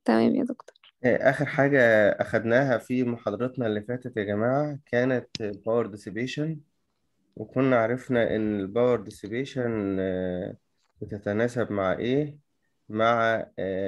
تمام يا دكتور آه، آخر حاجة أخدناها في محاضرتنا اللي فاتت يا جماعة كانت باور ديسيبيشن وكنا عرفنا إن الباور ديسيبيشن بتتناسب مع إيه؟ مع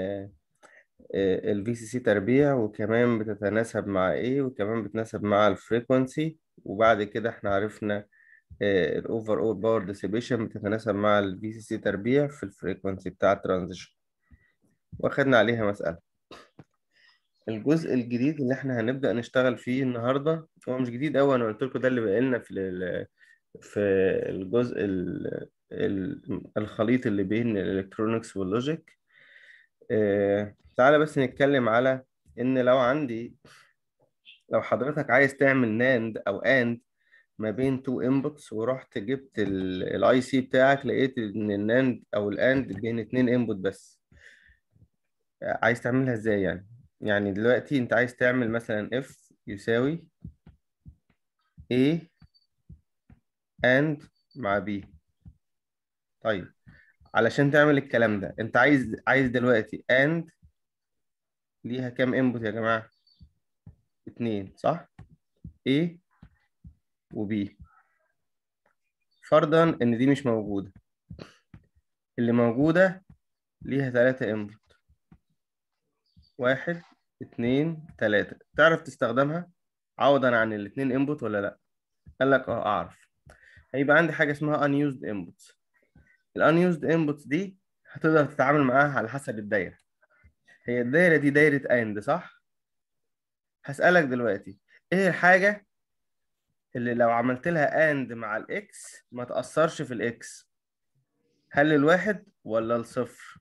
الفي سي سي تربيع وكمان بتتناسب مع إيه؟ وكمان بتتناسب مع الفريكونسي وبعد كده إحنا عرفنا الأوفر أول باور ديسيبيشن بتتناسب مع الفي سي سي تربيع في الفريكونسي بتاع الترانزيشن واخدنا عليها مسألة الجزء الجديد اللي احنا هنبدأ نشتغل فيه النهاردة هو مش جديد أوي أنا قلت لكم ده اللي بقى لنا في ال- في الجزء ال- ال- الخليط اللي بين الإلكترونيكس واللوجيك اه تعالى بس نتكلم على إن لو عندي لو حضرتك عايز تعمل ناند أو AND ما بين تو انبوتس ورحت جبت الاي سي بتاعك لقيت ان الناند او الاند بين اتنين انبوت بس عايز تعملها ازاي يعني يعني دلوقتي انت عايز تعمل مثلا F يساوي A and مع B طيب علشان تعمل الكلام ده انت عايز عايز دلوقتي and ليها كام انبوت يا جماعة اتنين صح A و B فرضا ان دي مش موجودة اللي موجودة ليها تلاتة انبوت واحد اتنين تلاتة تعرف تستخدمها عوضا عن الاتنين انبوت ولا لا قال لك اه اعرف هيبقى عندي حاجة اسمها unused inputs ال unused inputs دي هتقدر تتعامل معاها على حسب الدايرة هي الدايرة دي دايرة AND صح؟ هسألك دلوقتي ايه الحاجة اللي لو عملت لها AND مع الإكس ما تأثرش في الإكس هل الواحد ولا الصفر؟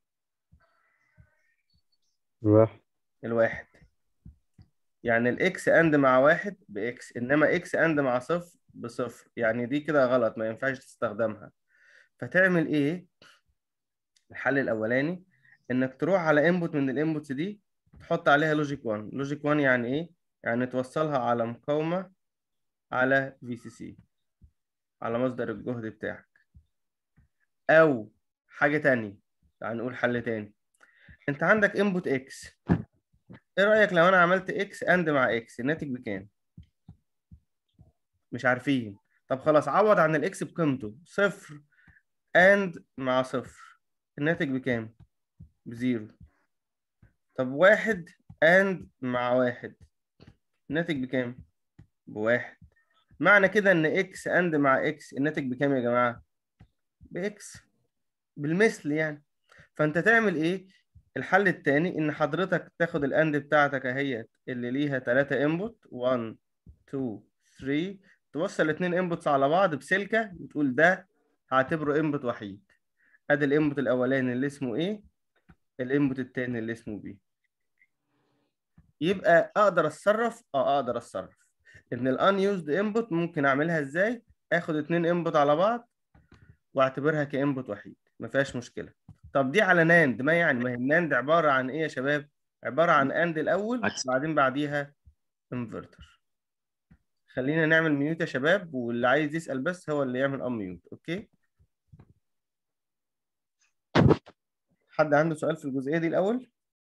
واحد الواحد يعني الإكس AND مع واحد بإكس إنما إكس AND مع صفر بصفر يعني دي كده غلط ما ينفعش تستخدمها فتعمل إيه؟ الحل الأولاني إنك تروح على انبوت من الانبوتس دي تحط عليها لوجيك 1 لوجيك 1 يعني إيه؟ يعني توصلها على مقاومة على في سي سي على مصدر الجهد بتاعك او حاجه تانية تعال نقول حل تاني انت عندك انبوت اكس ايه رايك لو انا عملت اكس اند مع اكس الناتج بكام مش عارفين طب خلاص عوض عن الاكس بقيمته صفر اند مع صفر الناتج بكام بزيرو طب واحد اند مع واحد الناتج بكام بواحد معنى كده ان اكس اند مع اكس الناتج بكام يا جماعه باكس بالمثل يعني فانت تعمل ايه الحل التاني ان حضرتك تاخد الاند بتاعتك اهيت اللي ليها 3 انبوت 1 2 3 توصل الاثنين انبوتس على بعض بسلكه وتقول ده هعتبره انبوت وحيد ادي الانبوت الاولاني اللي اسمه ايه الانبوت التاني اللي اسمه بي يبقى اقدر اتصرف اه اقدر اتصرف ان الان يوزد انبوت ممكن اعملها ازاي اخد اتنين انبوت على بعض واعتبرها كانبوت وحيد ما فيهاش مشكله طب دي على ناند ما يعني ما هي الناند عباره عن ايه يا شباب عباره عن اند الاول عكس. بعدين بعديها انفرتر خلينا نعمل ميوت يا شباب واللي عايز يسال بس هو اللي يعمل ان ميوت اوكي حد عنده سؤال في الجزئيه دي الاول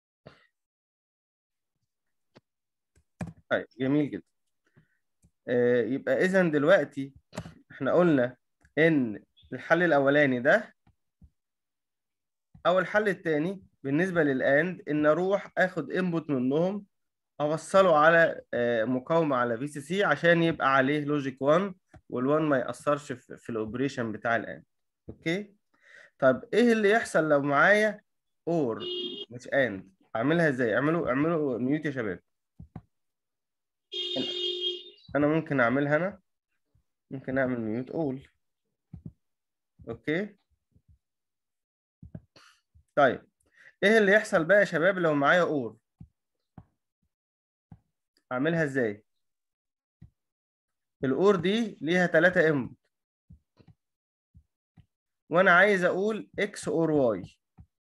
طيب جميل جدا آه، يبقى اذا دلوقتي احنا قلنا ان الحل الاولاني ده او الحل الثاني بالنسبه للاند ان اروح اخد انبوت منهم اوصله على آه، مقاومه على في سي سي عشان يبقى عليه لوجيك 1 وال1 ما ياثرش في, في الاوبريشن بتاع الاند اوكي طب ايه اللي يحصل لو معايا اور مش اند اعملها ازاي اعملوا اعملوا ميوت يا شباب انا ممكن اعملها انا ممكن اعمل ميوت اول اوكي طيب ايه اللي يحصل بقى يا شباب لو معايا اور اعملها ازاي الاور دي ليها 3 انبوت وانا عايز اقول اكس اور واي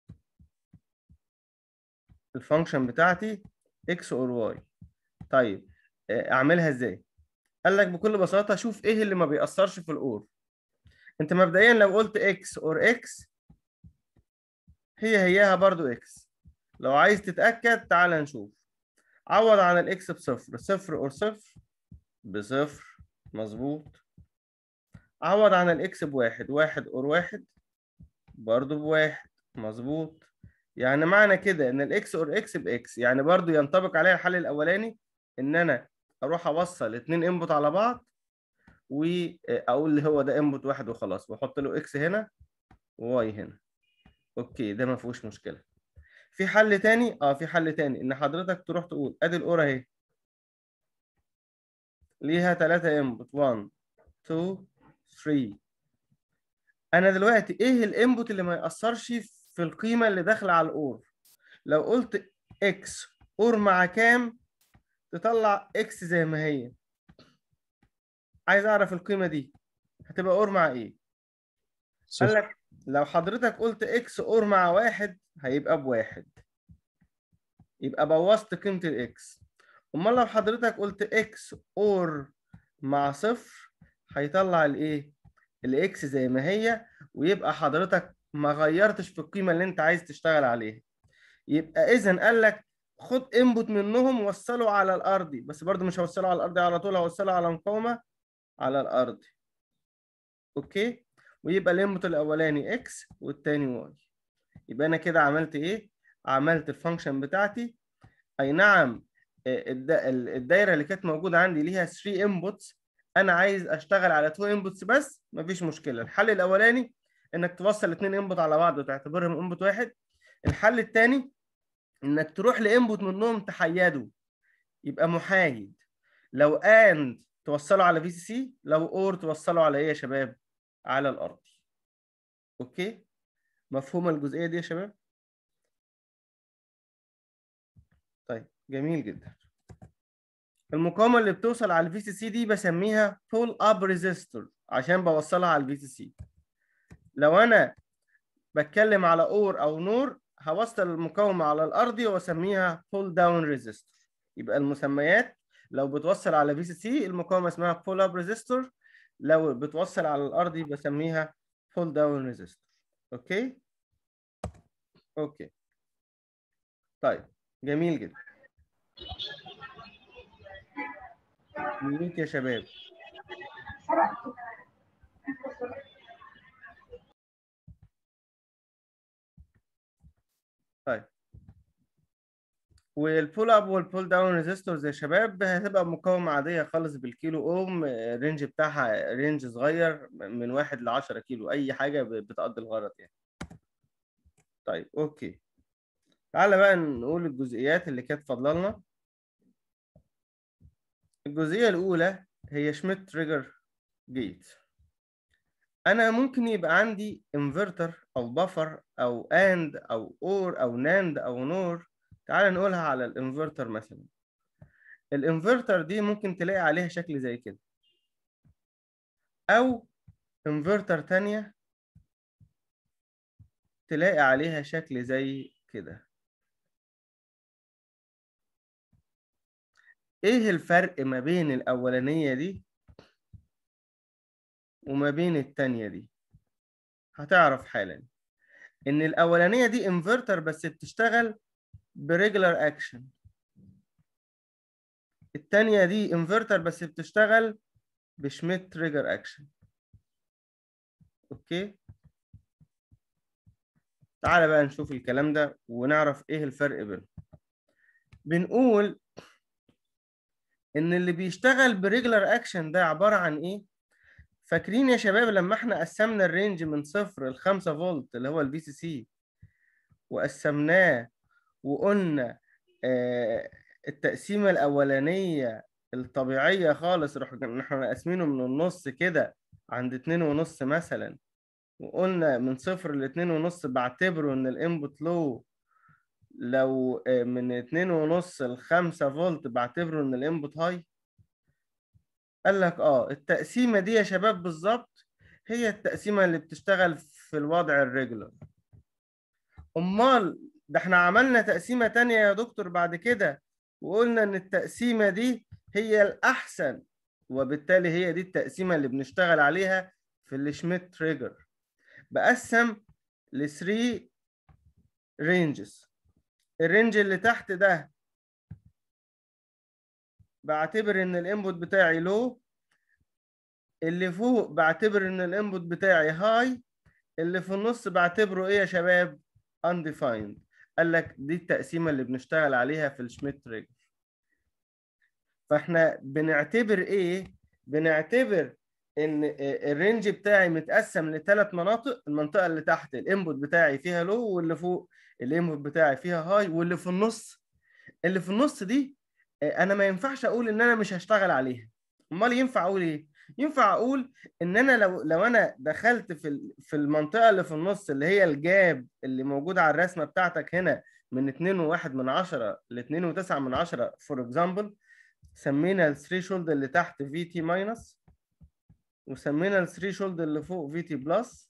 الفانكشن بتاعتي اكس اور واي طيب آه، اعملها ازاي قال لك بكل بساطه شوف ايه اللي ما بيأثرش في الاور انت مبدئيا لو قلت اكس اور اكس هي هياها برضو اكس لو عايز تتأكد تعال نشوف عوض عن الاكس بصفر صفر اور صفر بصفر مظبوط عوض عن الاكس بواحد واحد اور واحد برضو بواحد مظبوط يعني معنى كده ان الاكس اور اكس باكس يعني برضو ينطبق عليها الحل الاولاني ان انا اروح اوصل اتنين انبوت على بعض واقول اللي هو ده انبوت واحد وخلاص واحط له اكس هنا وواي هنا اوكي ده ما فيهوش مشكله في حل تاني اه في حل تاني ان حضرتك تروح تقول ادي الاورا اهي ليها 3 انبوت 1 2 3 انا دلوقتي ايه الانبوت اللي ما ياثرش في القيمه اللي داخله على الاور لو قلت اكس اور مع كام تطلع اكس زي ما هي عايز اعرف القيمه دي هتبقى اور مع ايه قال لك لو حضرتك قلت اكس اور مع واحد هيبقى بواحد يبقى بوظت قيمه الاكس امال لو حضرتك قلت اكس اور مع صفر هيطلع الايه الاكس زي ما هي ويبقى حضرتك ما غيرتش في القيمه اللي انت عايز تشتغل عليها يبقى اذا قال لك خد انبوت منهم وصله على الارضي بس برضو مش هوصله على الارضي على طول هوصله على مقاومه على الارضي اوكي ويبقى الانبوت الاولاني اكس والتاني واي يبقى انا كده عملت ايه عملت الفانكشن بتاعتي اي نعم الدايره اللي كانت موجوده عندي ليها 3 انبوتس انا عايز اشتغل على 2 انبوتس بس مفيش مشكله الحل الاولاني انك توصل اثنين انبوت على بعض وتعتبرهم انبوت واحد الحل الثاني انك تروح لانبوت منهم تحيده يبقى محايد لو اند توصله على في سي سي لو اور توصله على ايه يا شباب على الارض اوكي مفهومه الجزئيه دي يا شباب طيب جميل جدا المقاومه اللي بتوصل على الفي سي سي دي بسميها بول اب ريزيستور عشان بوصلها على الفي سي سي لو انا بتكلم على اور او نور هوصل المقاومه على الارضي واسميها بول داون ريزيستور يبقى المسميات لو بتوصل على في سي سي المقاومه اسمها بول اب ريزيستور لو بتوصل على الارضي بسميها بول داون ريزيستور اوكي اوكي طيب جميل جدا ميوت يا شباب طيب والبول اب والبول داون ريزيستورز يا شباب هتبقى مقاومة عادية خالص بالكيلو اوم الرينج بتاعها رينج صغير من واحد ل 10 كيلو أي حاجة بتقضي الغرض يعني. طيب أوكي تعالى بقى نقول الجزئيات اللي كانت فاضلة لنا الجزئية الأولى هي شميت تريجر جيت أنا ممكن يبقى عندي انفرتر أو بفر أو أند أو أور أو ناند أو نور تعال نقولها على الانفرتر مثلا الانفرتر دي ممكن تلاقي عليها شكل زي كده أو انفرتر تانية تلاقي عليها شكل زي كده ايه الفرق ما بين الاولانيه دي وما بين التانية دي هتعرف حالا ان الاولانيه دي انفرتر بس بتشتغل بريجولار اكشن التانية دي انفرتر بس بتشتغل بشميت تريجر اكشن اوكي تعالى بقى نشوف الكلام ده ونعرف ايه الفرق بينهم بنقول ان اللي بيشتغل بريجولار اكشن ده عباره عن ايه فاكرين يا شباب لما احنا قسمنا الرينج من صفر ل 5 فولت اللي هو الفي سي سي وقسمناه وقلنا آه التقسيمه الاولانيه الطبيعيه خالص رحنا احنا قاسمينه من النص كده عند اتنين ونص مثلا وقلنا من صفر لاتنين ونص بعتبره ان الانبوت لو لو من اتنين ونص لخمسة فولت بعتبره ان الانبوت هاي قال لك اه التقسيمة دي يا شباب بالظبط هي التقسيمة اللي بتشتغل في الوضع الريجولار امال ده احنا عملنا تقسيمة تانية يا دكتور بعد كده وقلنا ان التقسيمة دي هي الاحسن وبالتالي هي دي التقسيمة اللي بنشتغل عليها في الشميت تريجر بقسم ل 3 رينجز الرينج اللي تحت ده بعتبر ان الانبوت بتاعي لو اللي فوق بعتبر ان الانبوت بتاعي هاي اللي في النص بعتبره ايه يا شباب undefined قال لك دي التقسيمه اللي بنشتغل عليها في الشميت تريجر فاحنا بنعتبر ايه بنعتبر ان الرينج بتاعي متقسم لثلاث مناطق المنطقه اللي تحت الانبوت بتاعي فيها لو واللي فوق الانبوت بتاعي فيها هاي واللي في النص اللي في النص دي انا ما ينفعش اقول ان انا مش هشتغل عليها امال ينفع اقول ايه ينفع اقول ان انا لو لو انا دخلت في في المنطقه اللي في النص اللي هي الجاب اللي موجوده على الرسمه بتاعتك هنا من 2.1 من 10 ل 2.9 من 10 فور اكزامبل سمينا الثريشولد اللي تحت في تي ماينس وسمينا الثريشولد اللي فوق في تي بلس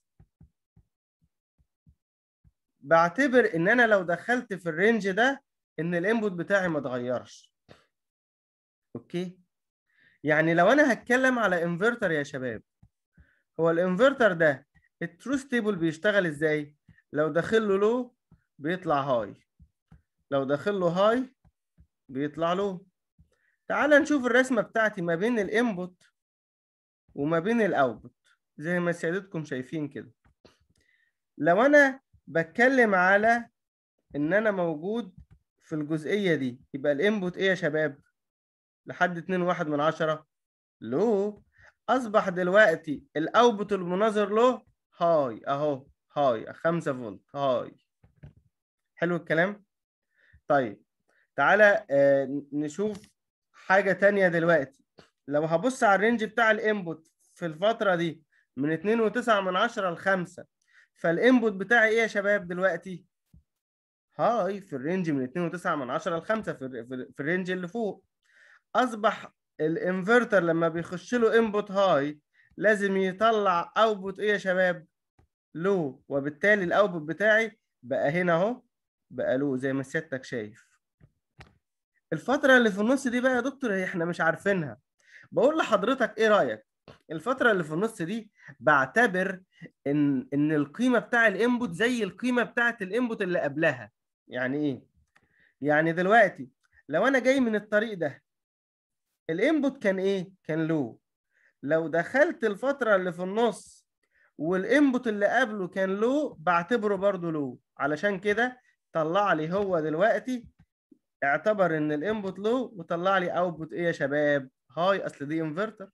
بعتبر ان انا لو دخلت في الرينج ده ان الانبوت بتاعي ما اتغيرش اوكي يعني لو انا هتكلم على انفرتر يا شباب هو الانفرتر ده التروث تيبل بيشتغل ازاي لو داخل له لو بيطلع هاي لو داخل له هاي بيطلع له تعال نشوف الرسمه بتاعتي ما بين الانبوت وما بين الاوتبوت زي ما سيادتكم شايفين كده لو انا بتكلم على ان انا موجود في الجزئيه دي يبقى الانبوت ايه يا شباب لحد 2.1 من 10 لو اصبح دلوقتي الاوتبوت المناظر له هاي اهو هاي 5 فولت هاي حلو الكلام طيب تعالى آه نشوف حاجه تانية دلوقتي لو هبص على الرينج بتاع الانبوت في الفتره دي من 2.9 من 10 ل 5 فالانبوت بتاعي ايه يا شباب دلوقتي هاي في الرينج من 2.9 من 10 ل 5 في في الرينج اللي فوق اصبح الانفرتر لما بيخش له انبوت هاي لازم يطلع اوتبوت ايه يا شباب لو وبالتالي الاوتبوت بتاعي بقى هنا اهو بقى له زي ما سيادتك شايف الفترة اللي في النص دي بقى يا دكتور هي احنا مش عارفينها بقول لحضرتك ايه رأيك الفترة اللي في النص دي بعتبر ان ان القيمة بتاع الانبوت زي القيمة بتاعت الانبوت اللي قبلها يعني ايه يعني دلوقتي لو انا جاي من الطريق ده الانبوت كان ايه كان لو لو دخلت الفترة اللي في النص والانبوت اللي قبله كان لو بعتبره برضو لو علشان كده طلع لي هو دلوقتي اعتبر ان الانبوت لو وطلع لي اوتبوت ايه يا شباب هاي اصل دي انفرتر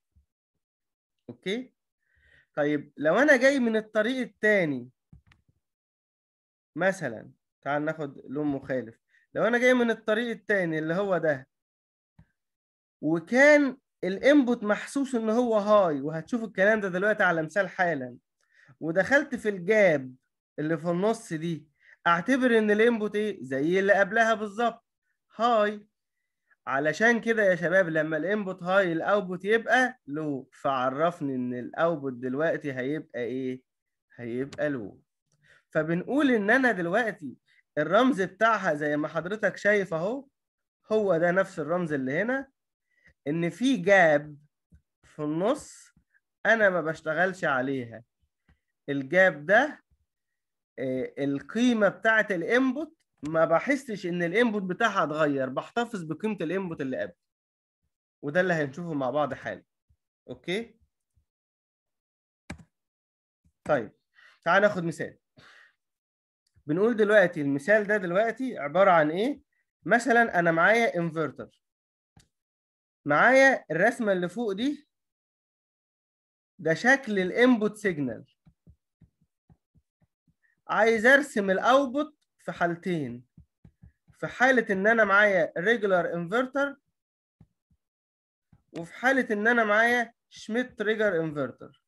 اوكي طيب لو انا جاي من الطريق الثاني مثلا تعال ناخد لون مخالف لو انا جاي من الطريق الثاني اللي هو ده وكان الانبوت محسوس ان هو هاي وهتشوف الكلام ده دلوقتي على مثال حالا ودخلت في الجاب اللي في النص دي اعتبر ان الانبوت ايه زي اللي قبلها بالظبط هاي علشان كده يا شباب لما الانبوت هاي الاوتبوت يبقى لو فعرفني ان الاوتبوت دلوقتي هيبقى ايه هيبقى لو فبنقول ان انا دلوقتي الرمز بتاعها زي ما حضرتك شايف اهو هو ده نفس الرمز اللي هنا ان في جاب في النص انا ما بشتغلش عليها الجاب ده القيمه بتاعه الانبوت ما بحسش ان الانبوت بتاعها اتغير بحتفظ بقيمه الانبوت اللي قبل وده اللي هنشوفه مع بعض حالا اوكي طيب تعال ناخد مثال بنقول دلوقتي المثال ده دلوقتي عباره عن ايه مثلا انا معايا انفرتر معايا الرسمه اللي فوق دي ده شكل الانبوت سيجنال عايز ارسم الاوتبوت في حالتين في حاله ان انا معايا ريجولار انفرتر وفي حاله ان انا معايا شميت تريجر انفرتر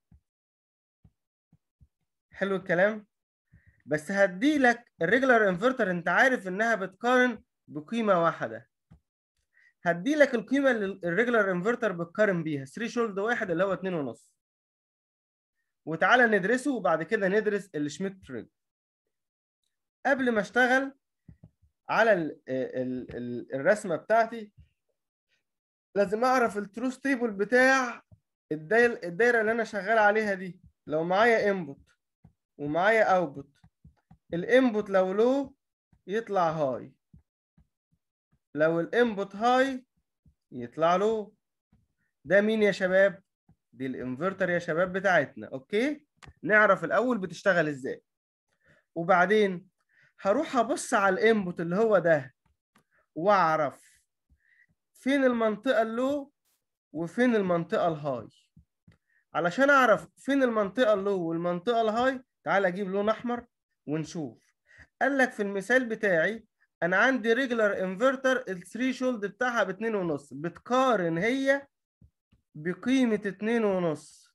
حلو الكلام بس هدي لك الريجولار انفرتر انت عارف انها بتقارن بقيمه واحده هدي لك القيمه اللي الريجولار انفرتر بتقارن بيها 3 شولد واحد اللي هو 2.5 وتعالى ندرسه وبعد كده ندرس الشميت تريجر قبل ما اشتغل على ال ال ال الرسمه بتاعتي لازم اعرف التروث تيبل بتاع الدايره الدايره اللي انا شغال عليها دي لو معايا انبوت ومعايا اوتبوت الانبوت لو لو يطلع هاي لو الانبوت هاي يطلع له ده مين يا شباب دي الانفرتر يا شباب بتاعتنا اوكي نعرف الاول بتشتغل ازاي وبعدين هروح ابص على الانبوت اللي هو ده واعرف فين المنطقه اللو وفين المنطقه الهاي علشان اعرف فين المنطقه اللو والمنطقه الهاي تعال اجيب لون احمر ونشوف قال لك في المثال بتاعي انا عندي ريجولار انفرتر الثريشولد بتاعها باتنين ونص بتقارن هي بقيمة اتنين ونص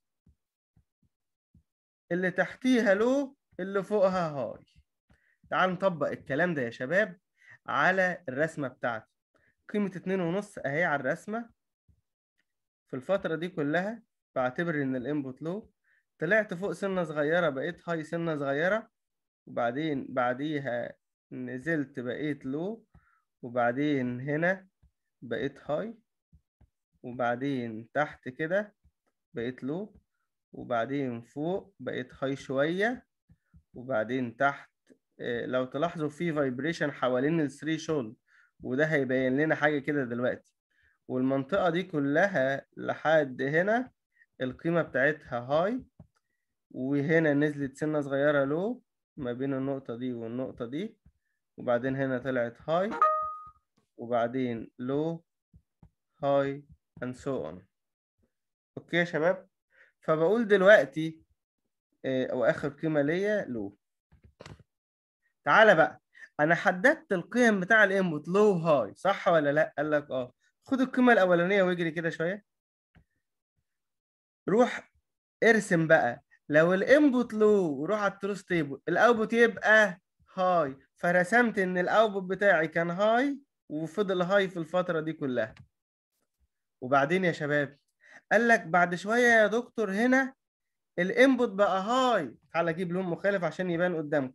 اللي تحتيها لو اللي فوقها هاي تعال نطبق الكلام ده يا شباب على الرسمة بتاعتي قيمة اتنين ونص اهي على الرسمة في الفترة دي كلها بعتبر ان الانبوت لو طلعت فوق سنة صغيرة بقيت هاي سنة صغيرة وبعدين بعديها نزلت بقيت لو وبعدين هنا بقيت هاي وبعدين تحت كده بقيت لو وبعدين فوق بقيت هاي شوية وبعدين تحت آه، لو تلاحظوا في فايبريشن حوالين الثري شولد وده هيبين لنا حاجة كده دلوقتي والمنطقة دي كلها لحد هنا القيمة بتاعتها هاي وهنا نزلت سنة صغيرة لو ما بين النقطة دي والنقطة دي وبعدين هنا طلعت هاي وبعدين لو هاي and so on اوكي يا شباب فبقول دلوقتي آه، او اخر قيمة ليا لو تعالى بقى انا حددت القيم بتاع الانبوت لو هاي صح ولا لا قال لك اه خد القيمة الاولانية واجري كده شوية روح ارسم بقى لو الانبوت لو وروح على التروس تيبل الاوتبوت يبقى هاي فرسمت ان الاوتبوت بتاعي كان هاي وفضل هاي في الفترة دي كلها وبعدين يا شباب قال لك بعد شوية يا دكتور هنا الانبوت بقى هاي تعال اجيب لون مخالف عشان يبان قدامكم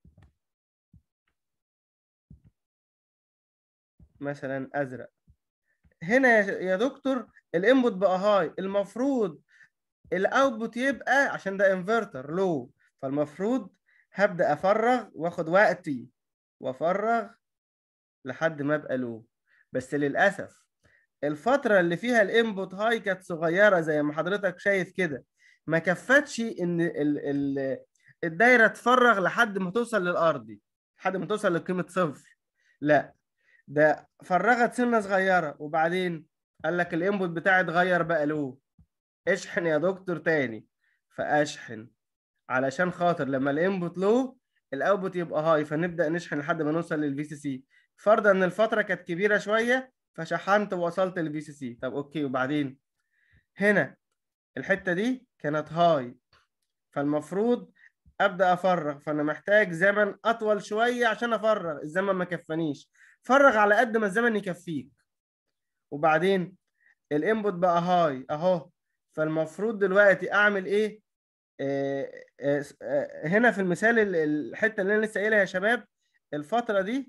مثلا ازرق هنا يا يا دكتور الانبوت بقى هاي المفروض الاوتبوت يبقى عشان ده انفرتر لو فالمفروض هبدا افرغ واخد وقتي وافرغ لحد ما ابقى لو بس للاسف الفتره اللي فيها الانبوت هاي كانت صغيره زي ما حضرتك شايف كده ما كفتش ان ال ال الدايره تفرغ لحد ما توصل للارضي لحد ما توصل لقيمه صفر لا ده فرغت سنه صغيره وبعدين قال لك الانبوت بتاعي اتغير بقى له اشحن يا دكتور تاني فاشحن علشان خاطر لما الانبوت لو الاوتبوت يبقى هاي فنبدا نشحن لحد ما نوصل للفي سي سي فرضا ان الفتره كانت كبيره شويه فشحنت ووصلت للفي سي سي طب اوكي وبعدين هنا الحته دي كانت هاي فالمفروض ابدا افرغ فانا محتاج زمن اطول شويه عشان افرغ الزمن ما كفانيش فرغ على قد ما الزمن يكفيك وبعدين الانبوت بقى هاي اهو فالمفروض دلوقتي اعمل ايه آه، آه، آه، هنا في المثال ال- الحته اللي انا لسه قايلها يا شباب الفتره دي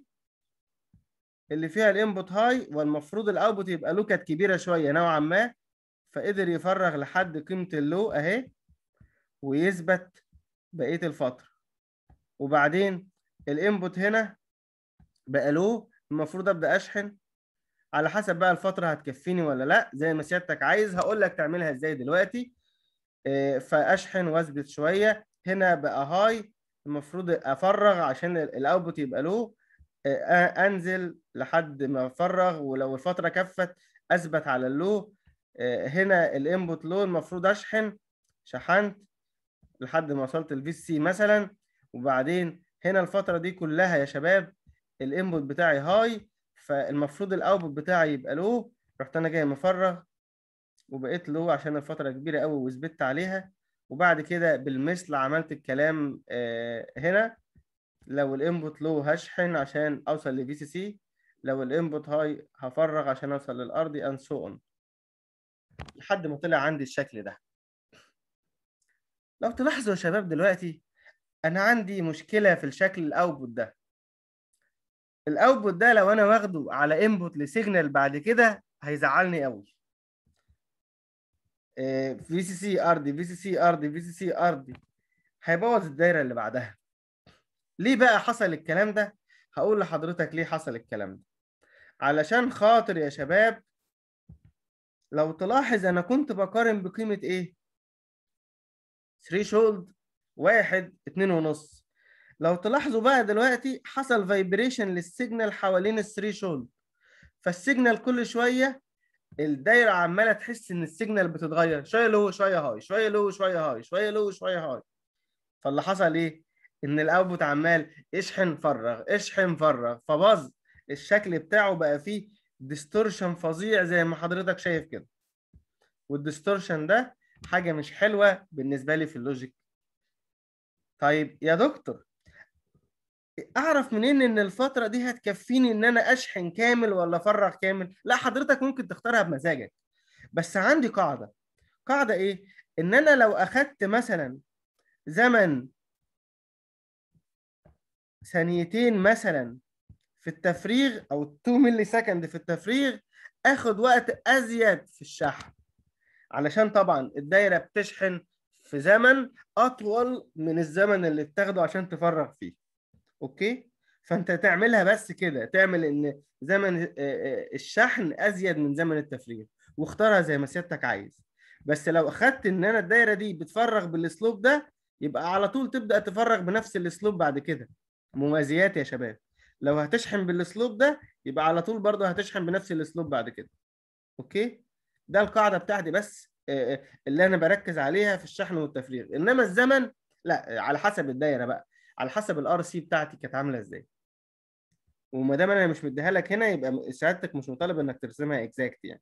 اللي فيها الانبوت هاي والمفروض الاوتبوت يبقى له كانت كبيره شويه نوعا ما فقدر يفرغ لحد قيمه اللو اهي ويثبت بقيه الفتره وبعدين الانبوت هنا بقى له المفروض ابدا اشحن على حسب بقى الفتره هتكفيني ولا لا زي ما سيادتك عايز هقول لك تعملها ازاي دلوقتي آه، فاشحن واثبت شويه هنا بقى هاي المفروض افرغ عشان الاوتبوت يبقى له آه، انزل لحد ما افرغ ولو الفتره كفت اثبت على اللو آه، هنا الانبوت لو المفروض اشحن شحنت لحد ما وصلت الفي سي مثلا وبعدين هنا الفتره دي كلها يا شباب الانبوت بتاعي هاي فالمفروض الاوتبوت بتاعي يبقى لو رحت انا جاي مفرغ وبقيت لو عشان الفتره كبيره قوي وثبت عليها وبعد كده بالمثل عملت الكلام آه، هنا لو الانبوت لو هشحن عشان اوصل لفي سي سي لو الانبوت هاي هفرغ عشان اوصل للارضي and so on لحد ما طلع عندي الشكل ده لو تلاحظوا يا شباب دلوقتي انا عندي مشكله في الشكل الاوتبوت ده الاوتبوت ده لو انا واخده على انبوت لسيجنال بعد كده هيزعلني قوي في سي سي ارضي في سي سي ارضي في سي سي ارضي هيبوظ الدايره اللي بعدها ليه بقى حصل الكلام ده هقول لحضرتك ليه حصل الكلام ده علشان خاطر يا شباب لو تلاحظ انا كنت بقارن بقيمة ايه ثريشولد واحد اتنين ونص لو تلاحظوا بقى دلوقتي حصل فايبريشن للسيجنال حوالين الثريشولد فالسيجنال كل شوية الدايرة عمالة تحس ان السيجنال بتتغير شوية لو شوية هاي شوية لو شوية هاي شوية لو شوية هاي فاللي حصل ايه ان الاوتبوت عمال اشحن فرغ اشحن فرغ فباظ الشكل بتاعه بقى فيه ديستورشن فظيع زي ما حضرتك شايف كده والديستورشن ده حاجه مش حلوه بالنسبه لي في اللوجيك طيب يا دكتور اعرف منين ان الفتره دي هتكفيني ان انا اشحن كامل ولا افرغ كامل لا حضرتك ممكن تختارها بمزاجك بس عندي قاعده قاعده ايه ان انا لو اخدت مثلا زمن ثانيتين مثلا في التفريغ او 2 ملي سكند في التفريغ اخد وقت ازيد في الشحن علشان طبعا الدايره بتشحن في زمن اطول من الزمن اللي بتاخده عشان تفرغ فيه اوكي فانت تعملها بس كده تعمل ان زمن الشحن ازيد من زمن التفريغ واختارها زي ما سيادتك عايز بس لو اخدت ان انا الدايره دي بتفرغ بالاسلوب ده يبقى على طول تبدا تفرغ بنفس الاسلوب بعد كده موازيات يا شباب لو هتشحن بالاسلوب ده يبقى على طول برضه هتشحن بنفس الاسلوب بعد كده اوكي ده القاعده بتاعتي بس اللي انا بركز عليها في الشحن والتفريغ انما الزمن لا على حسب الدايره بقى على حسب الار سي بتاعتي كانت عامله ازاي وما دام انا مش مديها لك هنا يبقى سعادتك مش مطالب انك ترسمها اكزاكت يعني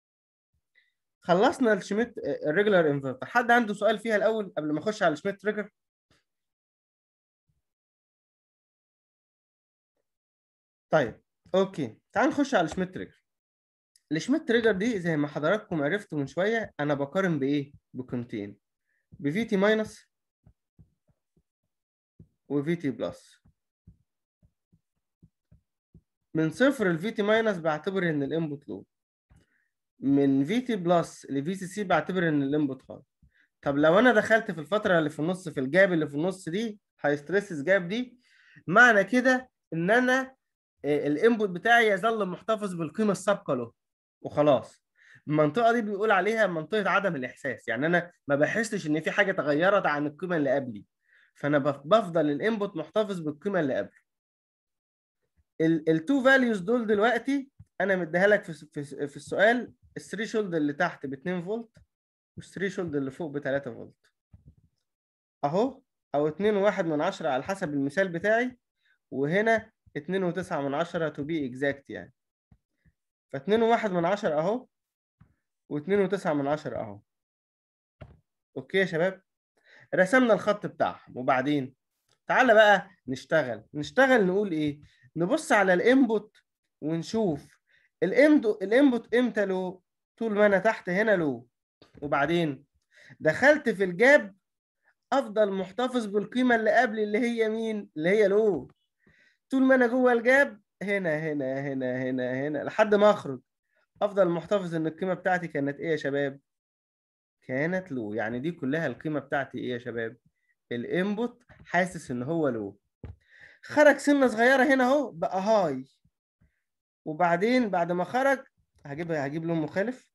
خلصنا الشميت الريجولار انفرتر حد عنده سؤال فيها الاول قبل ما اخش على الشميت تريجر طيب اوكي تعال نخش على الشميت تريجر الشميت تريجر دي زي ما حضراتكم عرفتوا من شويه انا بقارن بايه بقيمتين بفي تي ماينس وفي تي بلس من صفر لفي تي ماينس بعتبر ان الانبوت لو من في تي بلس لفي سي سي بعتبر ان الانبوت هاي طب لو انا دخلت في الفتره اللي في النص في الجاب اللي في النص دي هاي ستريسز جاب دي معنى كده ان انا الانبوت بتاعي يظل محتفظ بالقيمه السابقه له وخلاص المنطقه دي بيقول عليها منطقه عدم الاحساس يعني انا ما بحسش ان في حاجه تغيرت عن القيمه اللي قبلي فانا بفضل الانبوت محتفظ بالقيمه اللي قبل التو فاليوز دول دلوقتي انا مديها لك في في, في السؤال الثريشولد اللي تحت ب 2 فولت والثريشولد اللي فوق ب 3 فولت اهو او 2 واحد من عشرة على حسب المثال بتاعي وهنا 2 وتسعة من عشرة to be exact يعني فاتنين وواحد من عشرة اهو واتنين وتسعة من عشرة اهو اوكي يا شباب رسمنا الخط بتاعهم وبعدين تعالى بقى نشتغل نشتغل نقول ايه نبص على الانبوت ونشوف الانبوت الانبوت امتى له طول ما انا تحت هنا له وبعدين دخلت في الجاب افضل محتفظ بالقيمه اللي قبل اللي هي مين اللي هي له طول ما انا جوه الجاب هنا هنا هنا هنا هنا لحد ما اخرج افضل محتفظ ان القيمه بتاعتي كانت ايه يا شباب كانت لو يعني دي كلها القيمه بتاعتي ايه يا شباب الانبوت حاسس ان هو لو خرج سنه صغيره هنا اهو بقى هاي وبعدين بعد ما خرج هجيب هجيب لون مخالف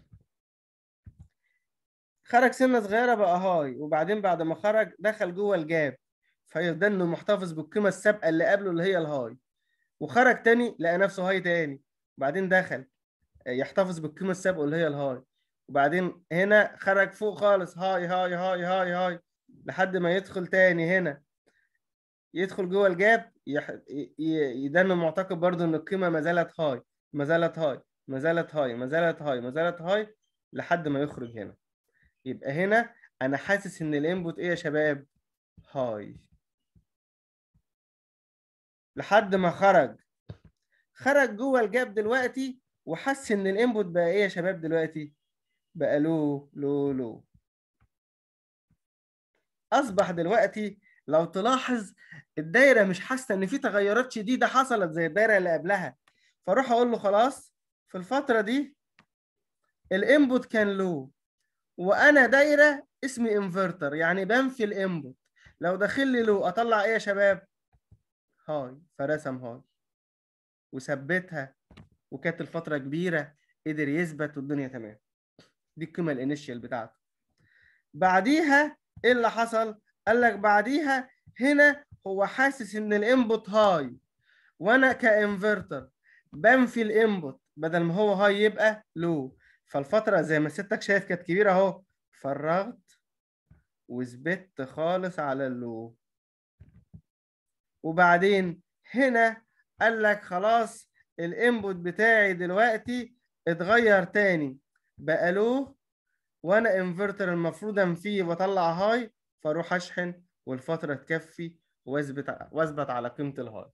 خرج سنه صغيره بقى هاي وبعدين بعد ما خرج دخل جوه الجاب فيفضل انه محتفظ بالقيمه السابقه اللي قبله اللي هي الهاي وخرج تاني لقى نفسه هاي تاني وبعدين دخل يحتفظ بالقيمه السابقه اللي هي الهاي وبعدين هنا خرج فوق خالص هاي هاي هاي هاي هاي لحد ما يدخل تاني هنا يدخل جوه الجاب يح... يدن معتقد برضو ان القيمه ما زالت هاي ما زالت هاي ما زالت هاي ما زالت هاي ما زالت هاي لحد ما يخرج هنا يبقى هنا انا حاسس ان الانبوت ايه يا شباب هاي لحد ما خرج خرج جوه الجاب دلوقتي وحس ان الانبوت بقى ايه يا شباب دلوقتي بقى لو لو لو اصبح دلوقتي لو تلاحظ الدايره مش حاسه ان في تغيرات شديده حصلت زي الدايره اللي قبلها فاروح اقول له خلاص في الفتره دي الانبوت كان لو وانا دايره اسمي انفرتر يعني بنفي الانبوت لو داخل لي لو اطلع ايه يا شباب هاي فرسم هاي وثبتها وكانت الفترة كبيرة قدر يثبت والدنيا تمام دي القيمة الانيشال بتاعته بعديها ايه اللي حصل؟ قال لك بعديها هنا هو حاسس ان الانبوت هاي وانا كانفرتر بنفي الانبوت بدل ما هو هاي يبقى لو فالفترة زي ما ستك شايف كانت كبيرة اهو فرغت وثبت خالص على اللو وبعدين هنا قال لك خلاص الانبوت بتاعي دلوقتي اتغير تاني بقى لو وانا انفرتر المفروض انفيه واطلع هاي فاروح اشحن والفتره تكفي واثبت واثبت على قيمه الهاي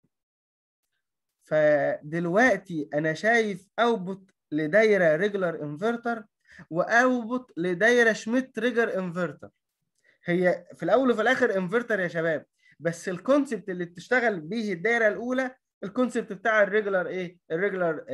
فدلوقتي انا شايف اوتبوت لدايره ريجولار انفرتر واوتبوت لدايره شميت تريجر انفرتر هي في الاول وفي الاخر انفرتر يا شباب بس الكونسبت اللي بتشتغل بيه الدايره الاولى الكونسبت بتاع الريجولار ايه الريجولار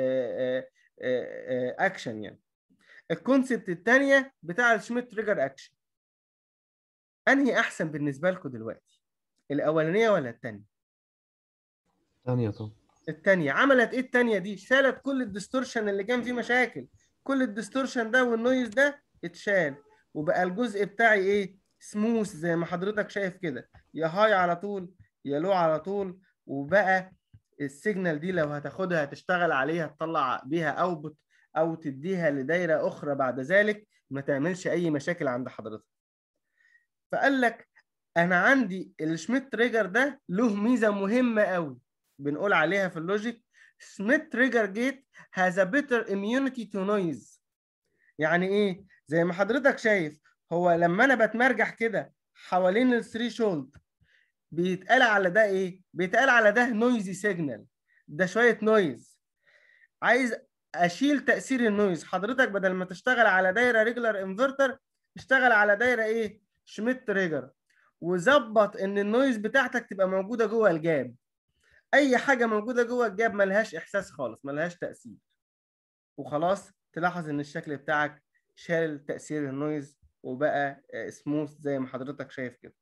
اكشن يعني الكونسبت الثانيه بتاع الشميت تريجر اكشن انهي احسن بالنسبه لكم دلوقتي الاولانيه ولا الثانيه ثانية طبعا الثانيه عملت ايه الثانيه دي شالت كل الديستورشن اللي كان فيه مشاكل كل الديستورشن ده والنويز ده اتشال وبقى الجزء بتاعي ايه سموث زي ما حضرتك شايف كده يا هاي على طول يا لو على طول وبقى السيجنال دي لو هتاخدها تشتغل عليها تطلع بيها اوتبوت او تديها لدايره اخرى بعد ذلك ما تعملش اي مشاكل عند حضرتك فقال لك انا عندي الشميت تريجر ده له ميزه مهمه قوي بنقول عليها في اللوجيك سميت تريجر جيت has a better immunity to noise يعني ايه زي ما حضرتك شايف هو لما انا بتمرجح كده حوالين الثري شولد بيتقال على ده ايه بيتقال على ده نويزي سيجنال ده شويه نويز عايز اشيل تاثير النويز حضرتك بدل ما تشتغل على دايره ريجولار انفرتر اشتغل على دايره ايه شميت تريجر وظبط ان النويز بتاعتك تبقى موجوده جوه الجاب اي حاجه موجوده جوه الجاب ملهاش احساس خالص ملهاش تاثير وخلاص تلاحظ ان الشكل بتاعك شال تاثير النويز وبقى سموث زي ما حضرتك شايف كده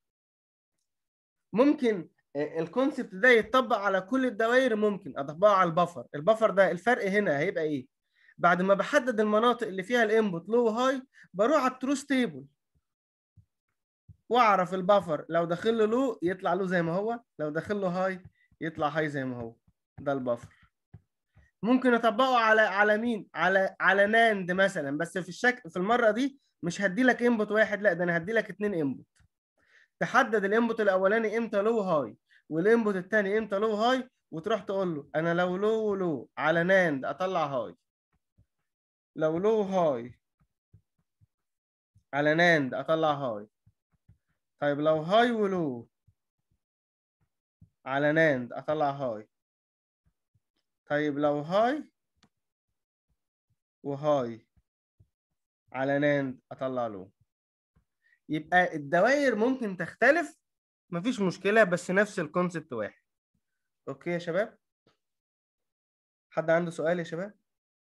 ممكن الكونسبت ده يتطبق على كل الدوائر ممكن اطبقه على البفر البفر ده الفرق هنا هيبقى ايه بعد ما بحدد المناطق اللي فيها الانبوت لو هاي بروح على التروس تيبل واعرف البفر لو داخل له لو يطلع له زي ما هو لو داخل له هاي يطلع هاي زي ما هو ده البفر ممكن اطبقه على على مين على على ناند مثلا بس في الشكل في المره دي مش هدي لك انبوت واحد لا ده انا هدي لك اتنين انبوت تحدد الانبوت الاولاني امتى لو هاي والانبوت الثاني امتى لو هاي وتروح تقول له انا لو لو لو على ناند اطلع هاي لو لو هاي على ناند اطلع هاي طيب لو هاي ولو على ناند اطلع هاي طيب لو هاي وهاي على ناند اطلع لو يبقى الدوائر ممكن تختلف مفيش مشكلة بس نفس الكونسبت واحد اوكي يا شباب حد عنده سؤال يا شباب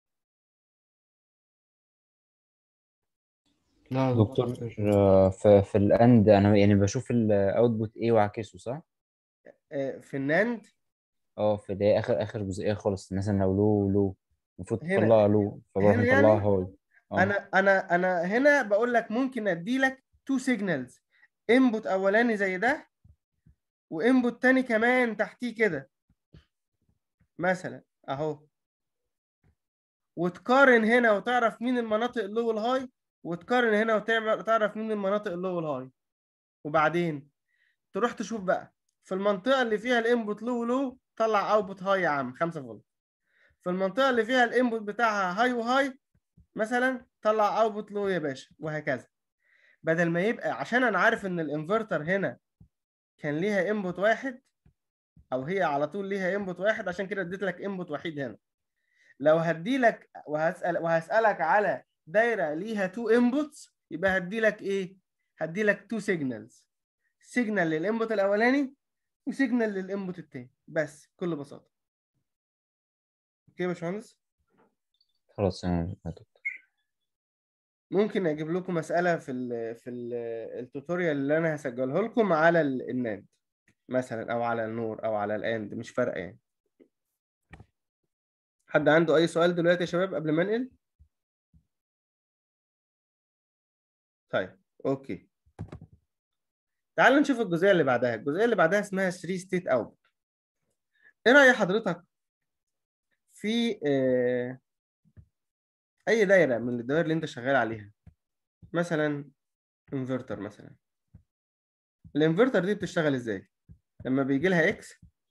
لا دكتور آه، في في الاند انا يعني بشوف الاوتبوت ايه واعكسه صح؟ آه، في الناند اه في ده اخر اخر جزئيه خالص مثلا لو لو لو المفروض هنا- تطلع لو فبروح هنا يعني؟ مطلعها هاي اه انا انا انا هنا بقول لك ممكن ادي لك تو سيجنالز انبوت اولاني زي ده وانبوت تاني كمان تحتيه كده مثلا اهو وتقارن هنا وتعرف مين المناطق اللو والهاي وتقارن هنا وتعمل تعرف مين المناطق اللو والهاي وبعدين تروح تشوف بقى في المنطقة اللي فيها الانبوت لو ولو طلع اوتبوت هاي يا عم 5 فولت في المنطقة اللي فيها الانبوت بتاعها هاي وهاي مثلا طلع اوتبوت لو يا باشا وهكذا بدل ما يبقى عشان انا عارف ان الانفرتر هنا كان ليها انبوت واحد او هي على طول ليها انبوت واحد عشان كده اديت لك انبوت وحيد هنا لو هدي لك وهسال وهسالك على دايره ليها تو انبوتس يبقى هدي لك ايه هدي لك تو سيجنالز سيجنال للانبوت الاولاني وسيجنال للانبوت التاني بس بكل بساطه اوكي يا باشمهندس خلاص تمام يا دكتور ممكن اجيب لكم مساله في ال في ال التوتوريال اللي انا هسجله لكم على ال- الناد مثلا او على النور او على الاند مش فارقه يعني حد عنده اي سؤال دلوقتي يا شباب قبل ما انقل طيب اوكي تعال نشوف الجزئيه اللي بعدها الجزئيه اللي بعدها اسمها 3 ستيت اوت ايه راي حضرتك في آه، اي دايره من الدوائر اللي انت شغال عليها مثلا انفرتر مثلا الانفرتر دي بتشتغل ازاي لما بيجي لها اكس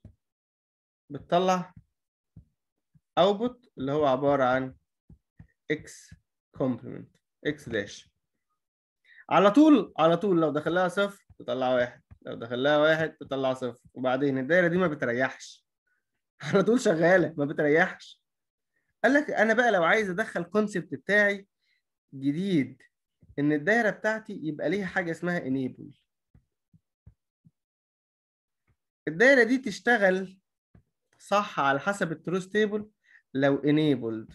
بتطلع اوتبوت اللي هو عباره عن اكس كومبلمنت اكس داش على طول على طول لو دخل لها صفر تطلع واحد لو دخل لها واحد تطلع صفر وبعدين الدايره دي ما بتريحش على طول شغاله ما بتريحش قال لك انا بقى لو عايز ادخل كونسبت بتاعي جديد ان الدايره بتاعتي يبقى ليها حاجه اسمها enable الدايره دي تشتغل صح على حسب التروث تيبل لو enabled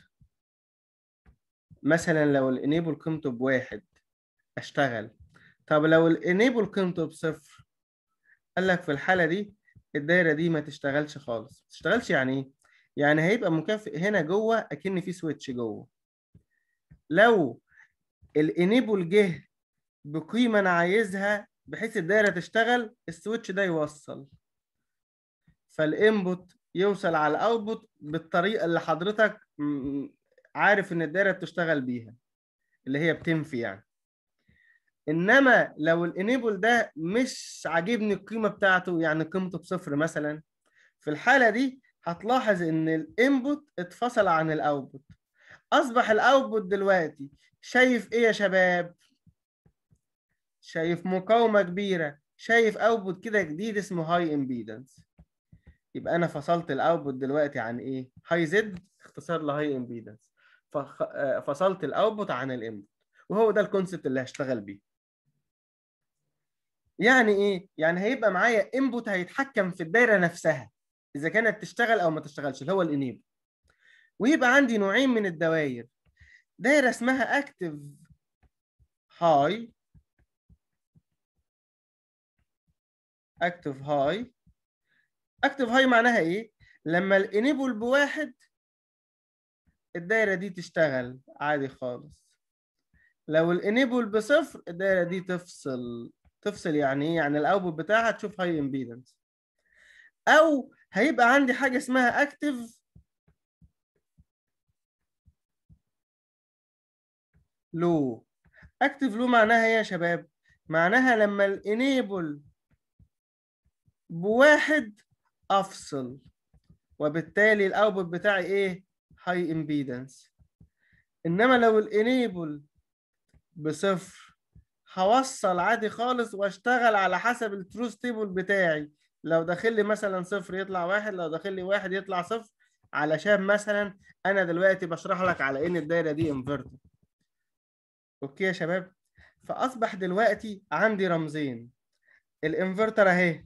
مثلا لو الانيبل قيمته بواحد اشتغل طب لو الانيبل قيمته بصفر قال لك في الحاله دي الدايره دي ما تشتغلش خالص ما تشتغلش يعني ايه يعني هيبقى مكافئ هنا جوه اكن في سويتش جوه لو الانيبل جه بقيمه انا عايزها بحيث الدايره تشتغل السويتش ده يوصل فالانبوت يوصل على الاوتبوت بالطريقه اللي حضرتك م- عارف ان الدايره بتشتغل بيها اللي هي بتنفي يعني انما لو الانيبل ده مش عاجبني القيمه بتاعته يعني قيمته بصفر مثلا في الحاله دي هتلاحظ ان الانبوت اتفصل عن الاوتبوت اصبح الاوتبوت دلوقتي شايف ايه يا شباب شايف مقاومه كبيره شايف اوتبوت كده جديد اسمه هاي امبيدنس يبقى انا فصلت الاوتبوت دلوقتي عن ايه هاي زد اختصار لهاي امبيدنس فصلت الاوتبوت عن الانبوت وهو ده الكونسبت اللي هشتغل بيه يعني ايه يعني هيبقى معايا انبوت هيتحكم في الدايره نفسها اذا كانت تشتغل او ما تشتغلش اللي هو الانيبل ويبقى عندي نوعين من الدوائر دايره اسمها اكتف هاي اكتف هاي اكتف هاي معناها ايه لما الانيبل بواحد الدايره دي تشتغل عادي خالص لو الانيبل بصفر الدايره دي تفصل تفصل يعني ايه يعني الاوتبوت بتاعها تشوف هاي امبيدنس او هيبقى عندي حاجه اسمها اكتف لو اكتف لو معناها ايه يا شباب معناها لما الانيبل بواحد افصل وبالتالي الاوتبوت بتاعي ايه هاي امبيدنس انما لو الانيبل بصفر هوصل عادي خالص واشتغل على حسب التروث تيبل بتاعي لو داخل لي مثلا صفر يطلع واحد لو داخل لي واحد يطلع صفر علشان مثلا انا دلوقتي بشرح لك على ان الدايره دي انفرتر اوكي يا شباب فاصبح دلوقتي عندي رمزين الانفرتر اهي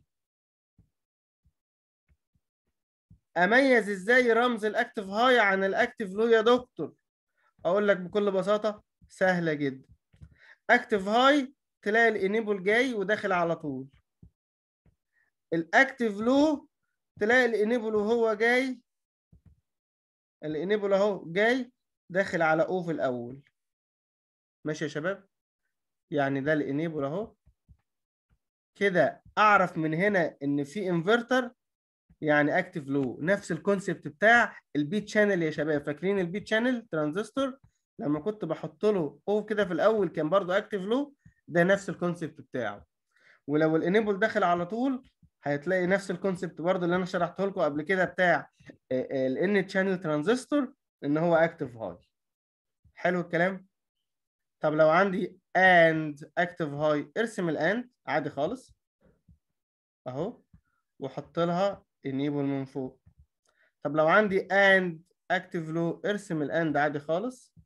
اميز ازاي رمز الاكتف هاي عن الاكتف لو يا دكتور اقول لك بكل بساطه سهله جدا اكتف هاي تلاقي الانيبل جاي وداخل على طول الاكتف لو تلاقي الانيبل وهو جاي الانيبل اهو جاي داخل على او في الاول ماشي يا شباب يعني ده الانيبل اهو كده اعرف من هنا ان في انفرتر يعني اكتف لو نفس الكونسيبت بتاع البيت شانل يا شباب فاكرين البيت شانل ترانزستور لما كنت بحط له او كده في الاول كان برضو اكتف لو ده نفس الكونسيبت بتاعه ولو الانيبل داخل على طول هتلاقي نفس الكونسيبت برضو اللي انا شرحته لكم قبل كده بتاع الان شانل ترانزستور ان هو اكتف هاي حلو الكلام طب لو عندي اند اكتف هاي ارسم الاند عادي خالص اهو وحط لها enable من فوق طب لو عندي and active low ارسم الاند عادي خالص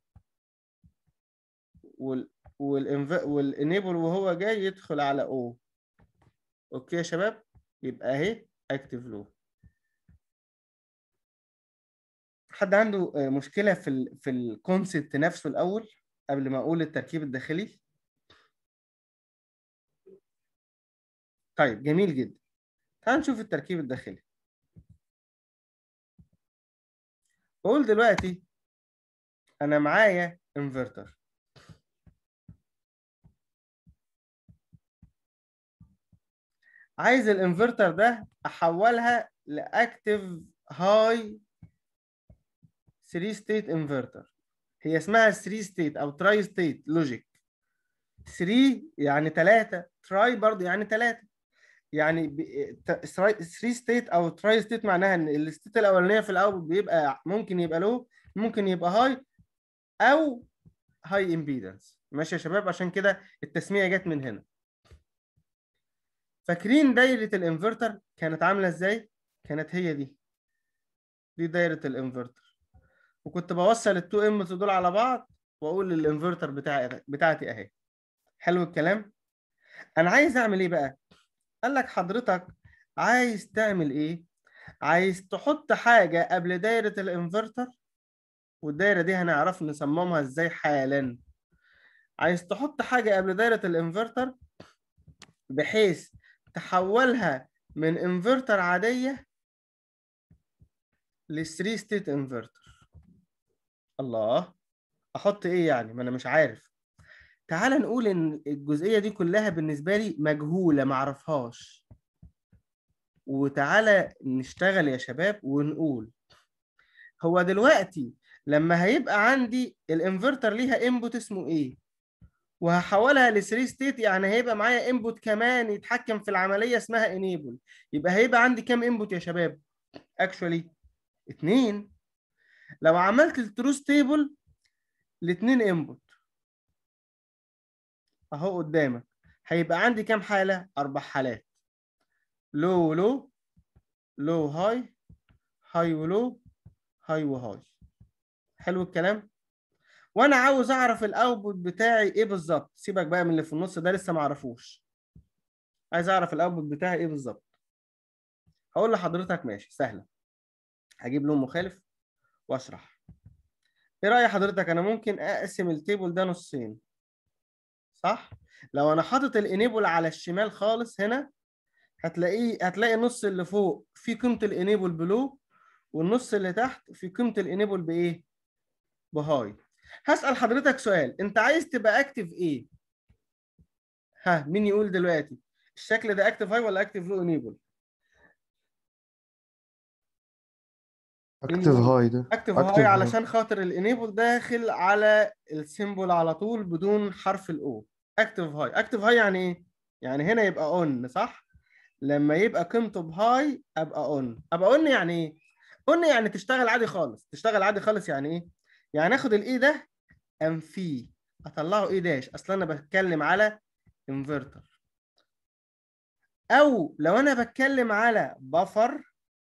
وال والانف والانيبل وهو جاي يدخل على او اوكي يا شباب يبقى اهي active low حد عنده مشكلة في ال في الكونسبت نفسه الأول قبل ما أقول التركيب الداخلي؟ طيب جميل جدا تعال نشوف التركيب الداخلي بقول دلوقتي انا معايا انفرتر عايز الانفرتر ده احولها لاكتف هاي 3 ستيت انفرتر هي اسمها 3 ستيت او تراي ستيت لوجيك 3 يعني 3 تراي برضه يعني 3 يعني 3 ستيت او تراي ستيت معناها ان الستيت الاولانيه في الاول بيبقى ممكن يبقى لو ممكن يبقى هاي او هاي امبيدنس ماشي يا شباب عشان كده التسميه جت من هنا فاكرين دايره الانفرتر كانت عامله ازاي كانت هي دي دي دايره الانفرتر وكنت بوصل التو ام دول على بعض واقول الانفرتر بتاعي بتاعتي اهي حلو الكلام انا عايز اعمل ايه بقى قال لك حضرتك عايز تعمل ايه عايز تحط حاجه قبل دايره الانفرتر والدايره دي هنعرف نصممها ازاي حالا عايز تحط حاجه قبل دايره الانفرتر بحيث تحولها من انفرتر عاديه ل 3 ستيت انفرتر الله احط ايه يعني ما انا مش عارف تعال نقول ان الجزئيه دي كلها بالنسبه لي مجهوله ما اعرفهاش وتعالى نشتغل يا شباب ونقول هو دلوقتي لما هيبقى عندي الانفرتر ليها انبوت اسمه ايه وهحولها ل 3 ستيت يعني هيبقى معايا انبوت كمان يتحكم في العمليه اسمها انيبل يبقى هيبقى عندي كام انبوت يا شباب اكشولي اتنين لو عملت التروث تيبل لاتنين انبوت اهو قدامك هيبقى عندي كام حاله اربع حالات لو ولو لو هاي هاي ولو هاي وهاي حلو الكلام وانا عاوز اعرف الاوتبوت بتاعي ايه بالظبط سيبك بقى من اللي في النص ده لسه ما اعرفوش عايز اعرف الاوتبوت بتاعي ايه بالظبط هقول لحضرتك ماشي سهله هجيب لون مخالف واشرح ايه راي حضرتك انا ممكن اقسم التيبل ده نصين صح لو انا حاطط الانيبل على الشمال خالص هنا هتلاقيه هتلاقي النص اللي فوق فيه قيمه الانيبل بلو والنص اللي تحت فيه قيمه الانيبل بايه بهاي هسال حضرتك سؤال انت عايز تبقى اكتف ايه ها مين يقول دلوقتي الشكل ده اكتف هاي ولا اكتف لو انيبل اكتف هاي ده اكتف Active هاي high. علشان خاطر الانيبل داخل على السيمبل على طول بدون حرف الاو اكتف هاي اكتف هاي يعني ايه يعني هنا يبقى اون صح لما يبقى قيمته بهاي ابقى اون ابقى اون يعني ايه اون يعني تشتغل عادي خالص تشتغل عادي خالص يعني ايه يعني اخد الاي ده انفيه اطلعه ايه داش اصلا انا بتكلم على انفرتر او لو انا بتكلم على بفر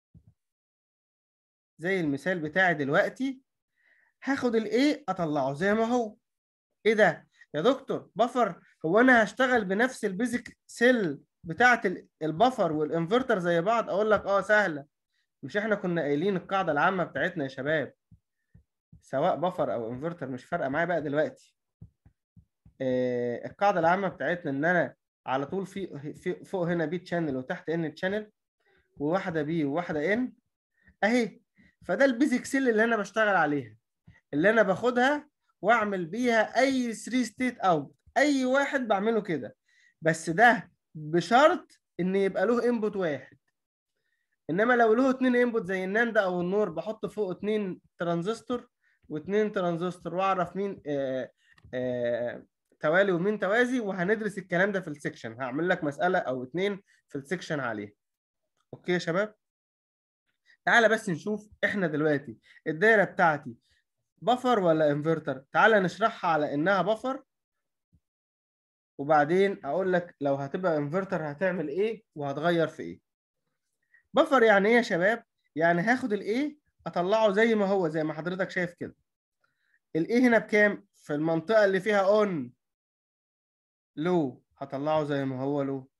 زي المثال بتاعي دلوقتي هاخد الايه اطلعه زي ما هو ايه ده يا دكتور بفر هو انا هشتغل بنفس البيزك سيل بتاعه ال- البفر والانفرتر زي بعض اقول لك اه سهله مش احنا كنا قايلين القاعده العامه بتاعتنا يا شباب سواء بفر او انفرتر مش فارقه معايا بقى دلوقتي آه القاعده العامه بتاعتنا ان انا على طول في, في فوق هنا بي تشانل وتحت ان تشانل وواحده بي وواحده ان اهي فده البيزك سيل اللي انا بشتغل عليها اللي انا باخدها واعمل بيها اي 3 ستيت اوت اي واحد بعمله كده بس ده بشرط ان يبقى له انبوت واحد انما لو له اتنين انبوت زي الناند او النور بحط فوق اتنين ترانزستور واتنين ترانزستور واعرف مين آه آه توالي ومين توازي وهندرس الكلام ده في السكشن هعمل لك مسألة او اتنين في السكشن عليه اوكي يا شباب تعالى بس نشوف احنا دلوقتي الدايره بتاعتي بفر ولا انفرتر تعالى نشرحها على انها بفر وبعدين اقول لك لو هتبقى انفرتر هتعمل ايه وهتغير في ايه بفر يعني ايه يا شباب يعني هاخد الايه اطلعه زي ما هو زي ما حضرتك شايف كده الايه هنا بكام في المنطقه اللي فيها اون لو هطلعه زي ما هو لو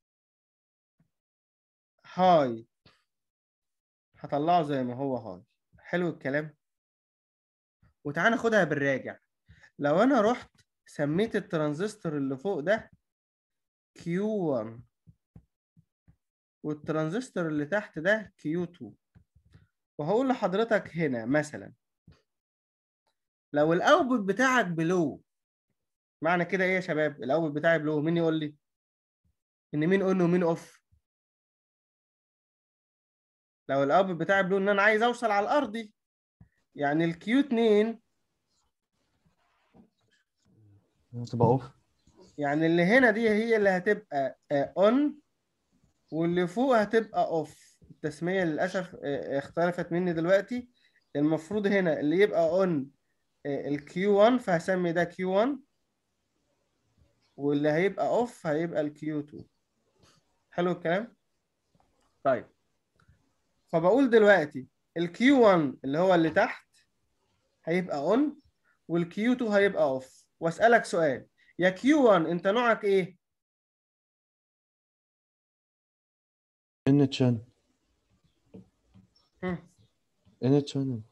هاي هطلعه زي ما هو هاي حلو الكلام وتعالى ناخدها بالراجع لو انا رحت سميت الترانزستور اللي فوق ده Q1 والترانزستور اللي تحت ده Q2 وهقول لحضرتك هنا مثلا لو الاوتبوت بتاعك بلو معنى كده ايه يا شباب الاوتبوت بتاعي بلو مين يقول لي ان مين اون ومين اوف لو الاوتبوت بتاعي بلو ان انا عايز اوصل على الارضي يعني الكيو 2 تبقى اوف يعني اللي هنا دي هي اللي هتبقى اون واللي فوق هتبقى اوف التسمية للأسف آه، اختلفت مني دلوقتي المفروض هنا اللي يبقى اون الكيو 1 فهسمي ده كيو 1 واللي هيبقى اوف هيبقى الكيو 2 حلو الكلام طيب فبقول دلوقتي الكيو 1 اللي هو اللي تحت هيبقى اون والكيو 2 هيبقى اوف واسالك سؤال يا كيو 1 انت نوعك ايه ان تشانل هم. ان تشانل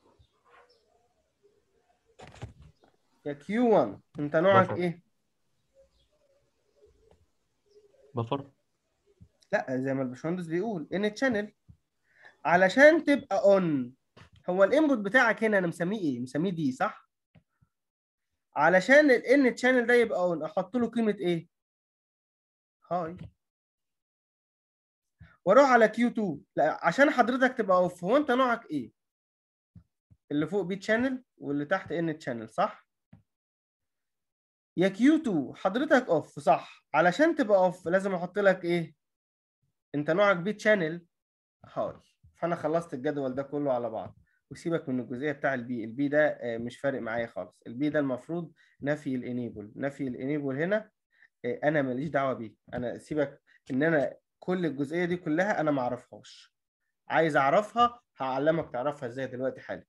يا كيو 1 انت نوعك بفر. ايه بفر لا زي ما الباشمهندس بيقول ان تشانل علشان تبقى اون هو الانبوت بتاعك هنا انا مسميه ايه مسميه دي صح علشان الان تشانل ده يبقى اون احط له قيمه ايه هاي واروح على كيو 2 لا عشان حضرتك تبقى اوف هو انت نوعك ايه اللي فوق بي تشانل واللي تحت ان تشانل صح يا كيو 2 حضرتك اوف صح علشان تبقى اوف لازم احط لك ايه انت نوعك بي تشانل هاي فانا خلصت الجدول ده كله على بعض وسيبك من الجزئيه بتاع البي البي ده آه، مش فارق معايا خالص البي ده المفروض نفي الانيبل نفي الانيبل هنا آه، انا ماليش دعوه بيه انا سيبك ان انا كل الجزئيه دي كلها انا ما اعرفهاش عايز اعرفها هعلمك تعرفها ازاي دلوقتي حالا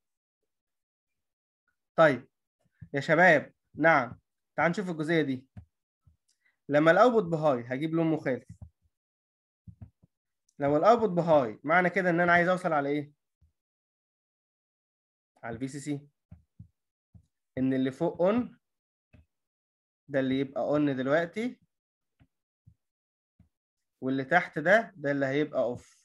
طيب يا شباب نعم تعال نشوف الجزئيه دي لما الاوتبوت بهاي هجيب لون مخالف لو الاوتبوت بهاي معنى كده ان انا عايز اوصل على ايه على الفي سي سي ان اللي فوق اون ده اللي يبقى اون دلوقتي واللي تحت ده ده اللي هيبقى اوف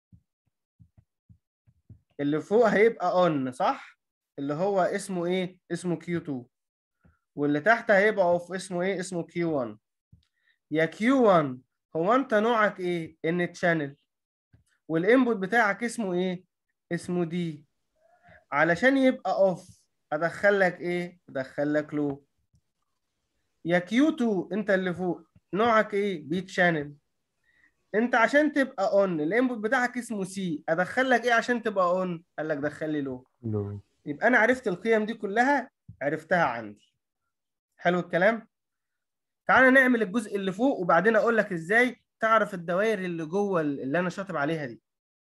اللي فوق هيبقى اون صح اللي هو اسمه ايه اسمه كيو 2 واللي تحت هيبقى اوف اسمه ايه اسمه كيو 1 يا كيو 1 هو انت نوعك ايه ان تشانل والانبوت بتاعك اسمه ايه اسمه دي علشان يبقى اوف ادخل لك ايه ادخل لك لو يا كيو 2 انت اللي فوق نوعك ايه بي تشانل انت عشان تبقى اون الانبوت بتاعك اسمه سي ادخل لك ايه عشان تبقى اون قال لك دخل لي لو لو يبقى انا عرفت القيم دي كلها عرفتها عندي حلو الكلام تعالى نعمل الجزء اللي فوق وبعدين اقول لك ازاي تعرف الدوائر اللي جوه اللي انا شاطب عليها دي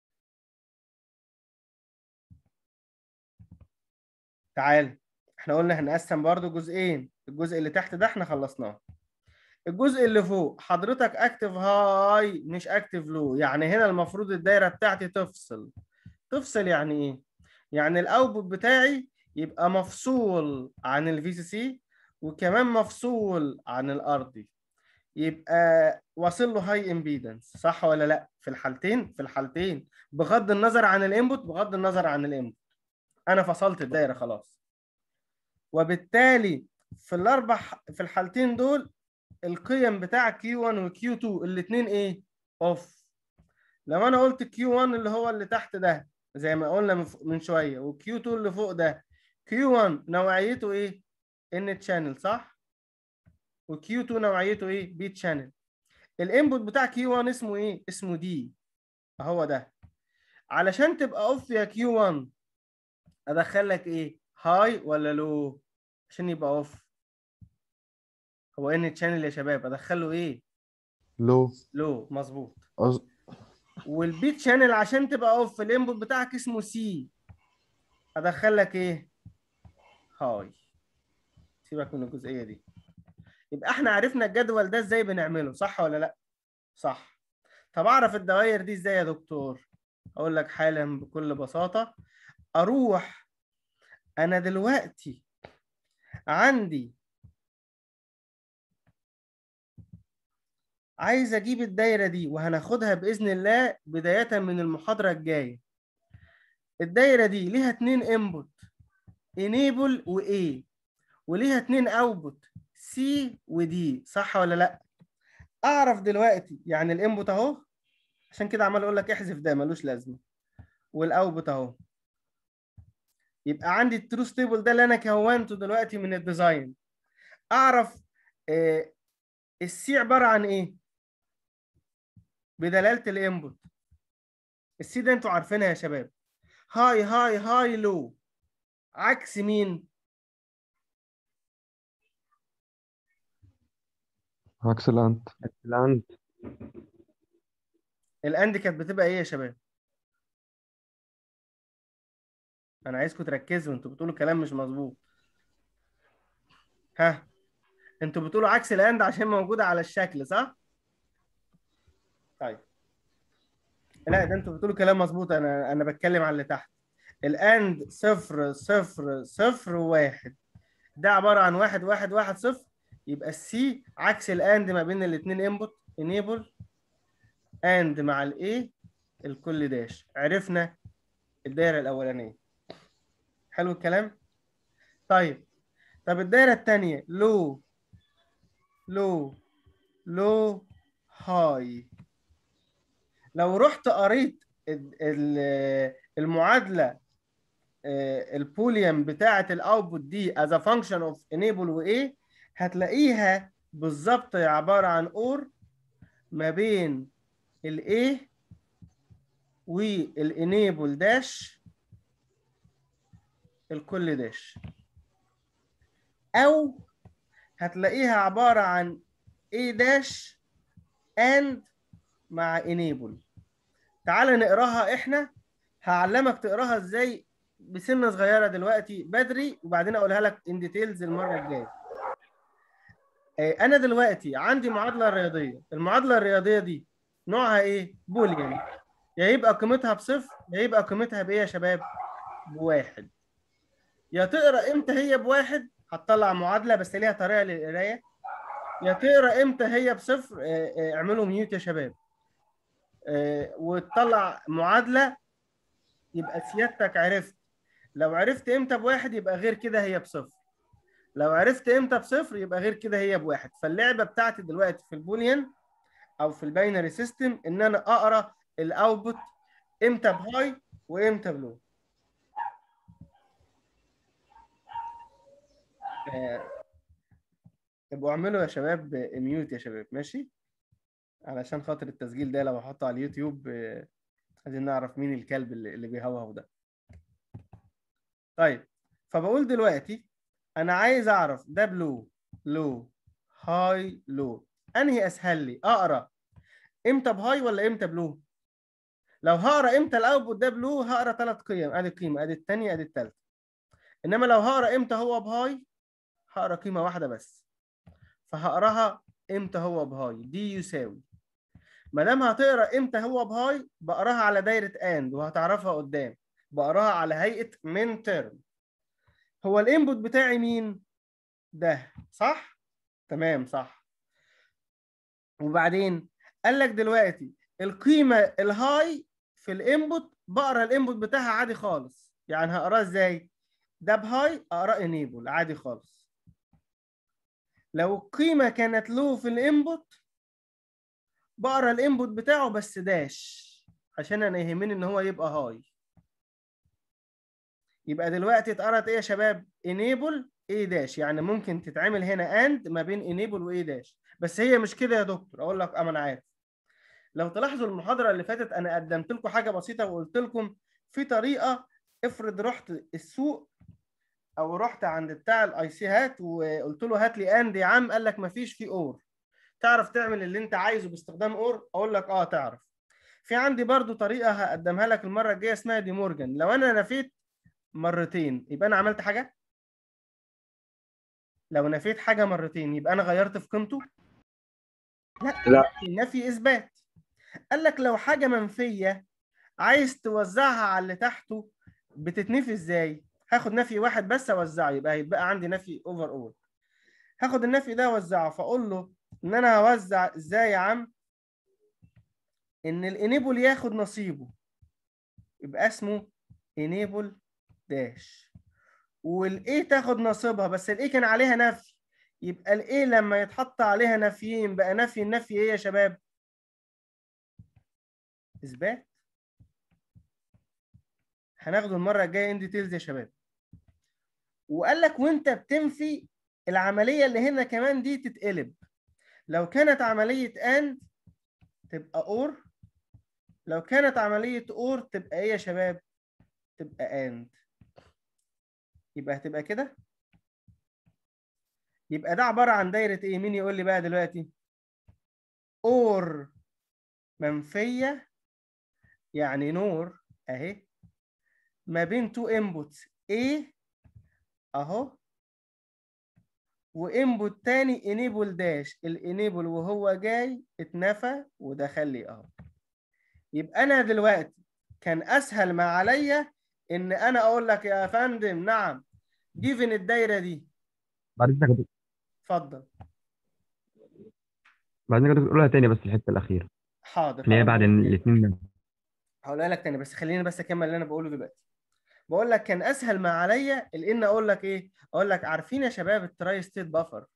تعال احنا قلنا هنقسم برضو جزئين الجزء اللي تحت ده احنا خلصناه الجزء اللي فوق حضرتك اكتف هاي مش اكتف لو يعني هنا المفروض الدايره بتاعتي تفصل تفصل يعني ايه يعني الاوتبوت بتاعي يبقى مفصول عن الفي سي سي وكمان مفصول عن الارضي يبقى واصل له هاي امبيدنس صح ولا لا في الحالتين في الحالتين بغض النظر عن الانبوت بغض النظر عن الانبوت انا فصلت الدايره خلاص وبالتالي في الاربع في الحالتين دول القيم بتاع Q1 و Q2 الاثنين ايه اوف لو انا قلت Q1 اللي هو اللي تحت ده زي ما قلنا من ف- من شويه و Q2 اللي فوق ده Q1 نوعيته ايه N channel صح و Q2 نوعيته ايه B channel الانبوت بتاع Q1 اسمه ايه اسمه D اهو ده علشان تبقى اوف يا Q1 ادخل لك ايه هاي ولا لو عشان يبقى اوف هو ان تشانل يا شباب ادخله ايه لو لو مظبوط أز... والبيت شانل عشان تبقى اوف الانبوت بتاعك اسمه سي ادخل لك ايه هاي سيبك من الجزئيه دي يبقى احنا عرفنا الجدول ده ازاي بنعمله صح ولا لا صح طب اعرف الدوائر دي ازاي يا دكتور اقول لك حالا بكل بساطه اروح انا دلوقتي عندي عايز اجيب الدايره دي وهناخدها باذن الله بدايه من المحاضره الجايه الدايره دي ليها اتنين انبوت enable و A وليها اتنين اوتبوت C و D صح ولا لا اعرف دلوقتي يعني الانبوت اهو عشان كده عمال اقول لك احذف ده ملوش لازمه والاوتبوت اهو يبقى عندي الترو ستيبل ده اللي انا كونته دلوقتي من الديزاين اعرف آه السي عباره عن ايه بدلاله الانبوت السي ده انتوا عارفينها يا شباب هاي هاي هاي لو عكس مين عكس الأنت الأند الاند كانت بتبقى ايه يا شباب انا عايزكم تركزوا انتوا بتقولوا كلام مش مظبوط ها انتوا بتقولوا عكس الاند عشان موجوده على الشكل صح طيب لا ده انتوا بتقولوا كلام مظبوط انا انا بتكلم على اللي تحت الاند صفر صفر صفر واحد ده عباره عن واحد واحد واحد صفر يبقى السي عكس الاند ما بين الاثنين انبوت انيبل اند مع الايه الكل داش عرفنا الدايره الاولانيه حلو الكلام طيب طب الدايره الثانيه لو لو لو هاي لو رحت قريت ال- ال- المعادله آه، البوليان بتاعه الاوتبوت دي as a function of enable وايه هتلاقيها بالظبط عباره عن اور ما بين الايه والانيبل داش الكل داش او هتلاقيها عباره عن A داش and مع enable تعال نقراها احنا هعلمك تقراها ازاي بسنه صغيره دلوقتي بدري وبعدين اقولها لك ان ديتيلز المره الجايه آه، انا دلوقتي عندي معادله رياضيه المعادله الرياضيه دي نوعها ايه بوليان يا يبقى قيمتها بصفر يا يبقى قيمتها بايه يا شباب بواحد يا تقرا امتى هي بواحد هتطلع معادله بس ليها طريقه للقرايه يا تقرا امتى هي بصفر آه، آه، اعملوا ميوت يا شباب آه، وتطلع معادله يبقى سيادتك عرفت لو عرفت امتى بواحد يبقى غير كده هي بصفر لو عرفت امتى بصفر يبقى غير كده هي بواحد فاللعبه بتاعتي دلوقتي في البوليان او في الباينري سيستم ان انا اقرا الاوتبوت امتى بهاي وامتى بلو آه، ابقوا اعملوا يا شباب ميوت يا شباب ماشي علشان خاطر التسجيل ده لو هحطه على اليوتيوب آه، عايزين نعرف مين الكلب اللي اللي بيهوهو ده طيب فبقول دلوقتي انا عايز اعرف ده بلو لو هاي لو انهي اسهل لي اقرا امتى بهاي ولا امتى بلو لو هقرا امتى الاوتبوت ده بلو هقرا ثلاث قيم ادي قيمه ادي الثانيه ادي الثالثه انما لو هقرا امتى هو بهاي هقرا قيمه واحده بس فهقراها امتى هو بهاي دي يساوي ما دام هتقرا امتى هو بهاي بقراها على دايره اند وهتعرفها قدام بقراها على هيئه من ترم هو الانبوت بتاعي مين ده صح تمام صح وبعدين قال لك دلوقتي القيمه الهاي في الانبوت بقرا الانبوت بتاعها عادي خالص يعني هقراه ازاي ده بهاي اقراه انيبل عادي خالص لو القيمه كانت لو في الانبوت بقرا الانبوت بتاعه بس داش عشان انا يهمني ان هو يبقى هاي يبقى دلوقتي اتقرت ايه يا شباب enable a داش يعني ممكن تتعمل هنا and ما بين enable و a داش بس هي مش كده يا دكتور اقول لك اه ما انا عارف لو تلاحظوا المحاضره اللي فاتت انا قدمت لكم حاجه بسيطه وقلت لكم في طريقه افرض رحت السوق او رحت عند بتاع الاي سي هات وقلت له هات لي اند يا عم قال لك مفيش في اور تعرف تعمل اللي انت عايزه باستخدام اور اقول لك اه تعرف في عندي برضو طريقه هقدمها لك المره الجايه اسمها دي مورجان لو انا نفيت مرتين يبقى انا عملت حاجه لو نفيت حاجه مرتين يبقى انا غيرت في قيمته لا لا. نفي اثبات قال لك لو حاجه منفيه عايز توزعها على اللي تحته بتتنفي ازاي هاخد نفي واحد بس اوزعه يبقى هيبقى عندي نفي اوفر اول هاخد النفي ده اوزعه فاقول له ان انا هوزع ازاي يا عم ان الانيبل ياخد نصيبه يبقى اسمه انيبل داش والاي تاخد نصيبها بس الاي كان عليها نفي يبقى الاي لما يتحط عليها نفيين بقى نفي النفي ايه يا شباب اثبات هناخده المره الجايه ان ديتيلز يا شباب وقال لك وانت بتنفي العمليه اللي هنا كمان دي تتقلب لو كانت عمليه اند تبقى اور لو كانت عمليه اور تبقى ايه يا شباب تبقى اند يبقى هتبقى كده يبقى ده عباره عن دايره ايه مين يقول لي بقى دلوقتي اور منفيه يعني نور اهي ما بين تو انبوتس A اهو وانبوت تاني انيبل داش الانيبل وهو جاي اتنفى ودخل لي اهو يبقى انا دلوقتي كان اسهل ما عليا ان انا اقول لك يا فندم نعم جيفن الدايره دي بعد اذنك يا دكتور- اتفضل بعد اذنك يا دكتور قولها تاني بس الحته الاخيره حاضر اللي هي بعد هقولها ان تاني. الاثنين هقولها لك تاني بس خليني بس اكمل اللي انا بقوله دلوقتي بقول لك كان اسهل ما عليا الان اقول لك ايه اقول لك عارفين يا شباب التراي ستيت بافر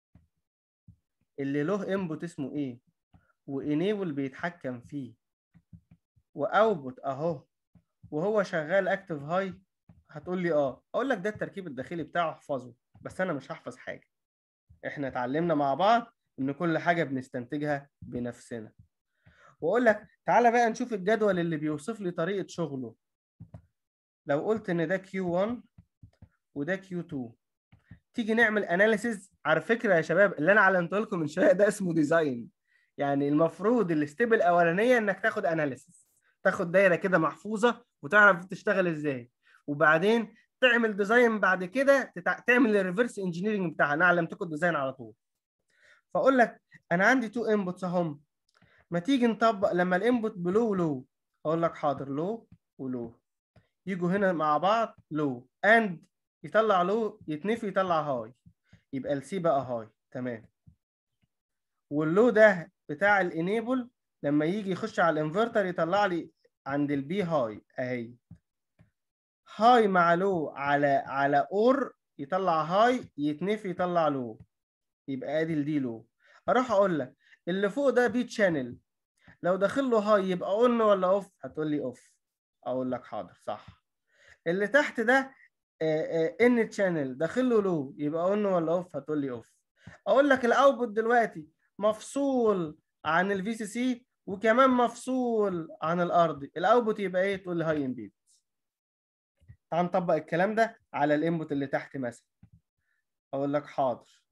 اللي له انبوت اسمه ايه وانيبل بيتحكم فيه واوتبوت اهو وهو شغال اكتف هاي هتقول لي اه اقول لك ده التركيب الداخلي بتاعه احفظه بس انا مش هحفظ حاجه احنا اتعلمنا مع بعض ان كل حاجه بنستنتجها بنفسنا واقول لك تعالى بقى نشوف الجدول اللي بيوصف لي طريقه شغله لو قلت ان ده Q1 وده Q2 تيجي نعمل اناليسيز على فكره يا شباب اللي انا علمته لكم من شويه ده اسمه ديزاين يعني المفروض الستيب الاولانيه انك تاخد اناليسيز تاخد دايره كده محفوظه وتعرف تشتغل ازاي وبعدين تعمل ديزاين بعد كده تتع... تعمل الريفرس انجينيرنج بتاعها انا علمتكم الديزاين على طول فاقول لك انا عندي تو انبوتس اهم ما تيجي نطبق لما الانبوت بلو ولو اقول لك حاضر لو ولو يجوا هنا مع بعض لو اند يطلع لو يتنفي يطلع هاي يبقى السي بقى هاي تمام واللو ده بتاع الانيبل لما يجي يخش على الانفرتر يطلع لي عند البي هاي اهي هاي مع لو على على اور يطلع هاي يتنفي يطلع لو يبقى ادي الدي لو اروح اقول لك اللي فوق ده بي تشانل لو داخل له هاي يبقى اون ولا اوف هتقول لي اوف اقول لك حاضر صح اللي تحت ده ان تشانل داخل له لو يبقى اون ولا اوف هتقول لي اوف اقول لك الاوتبوت دلوقتي مفصول عن الفي سي سي وكمان مفصول عن الارضي الاوتبوت يبقى ايه تقول لي هاي امبيد تعال نطبق الكلام ده على الانبوت اللي تحت مثلا اقول لك حاضر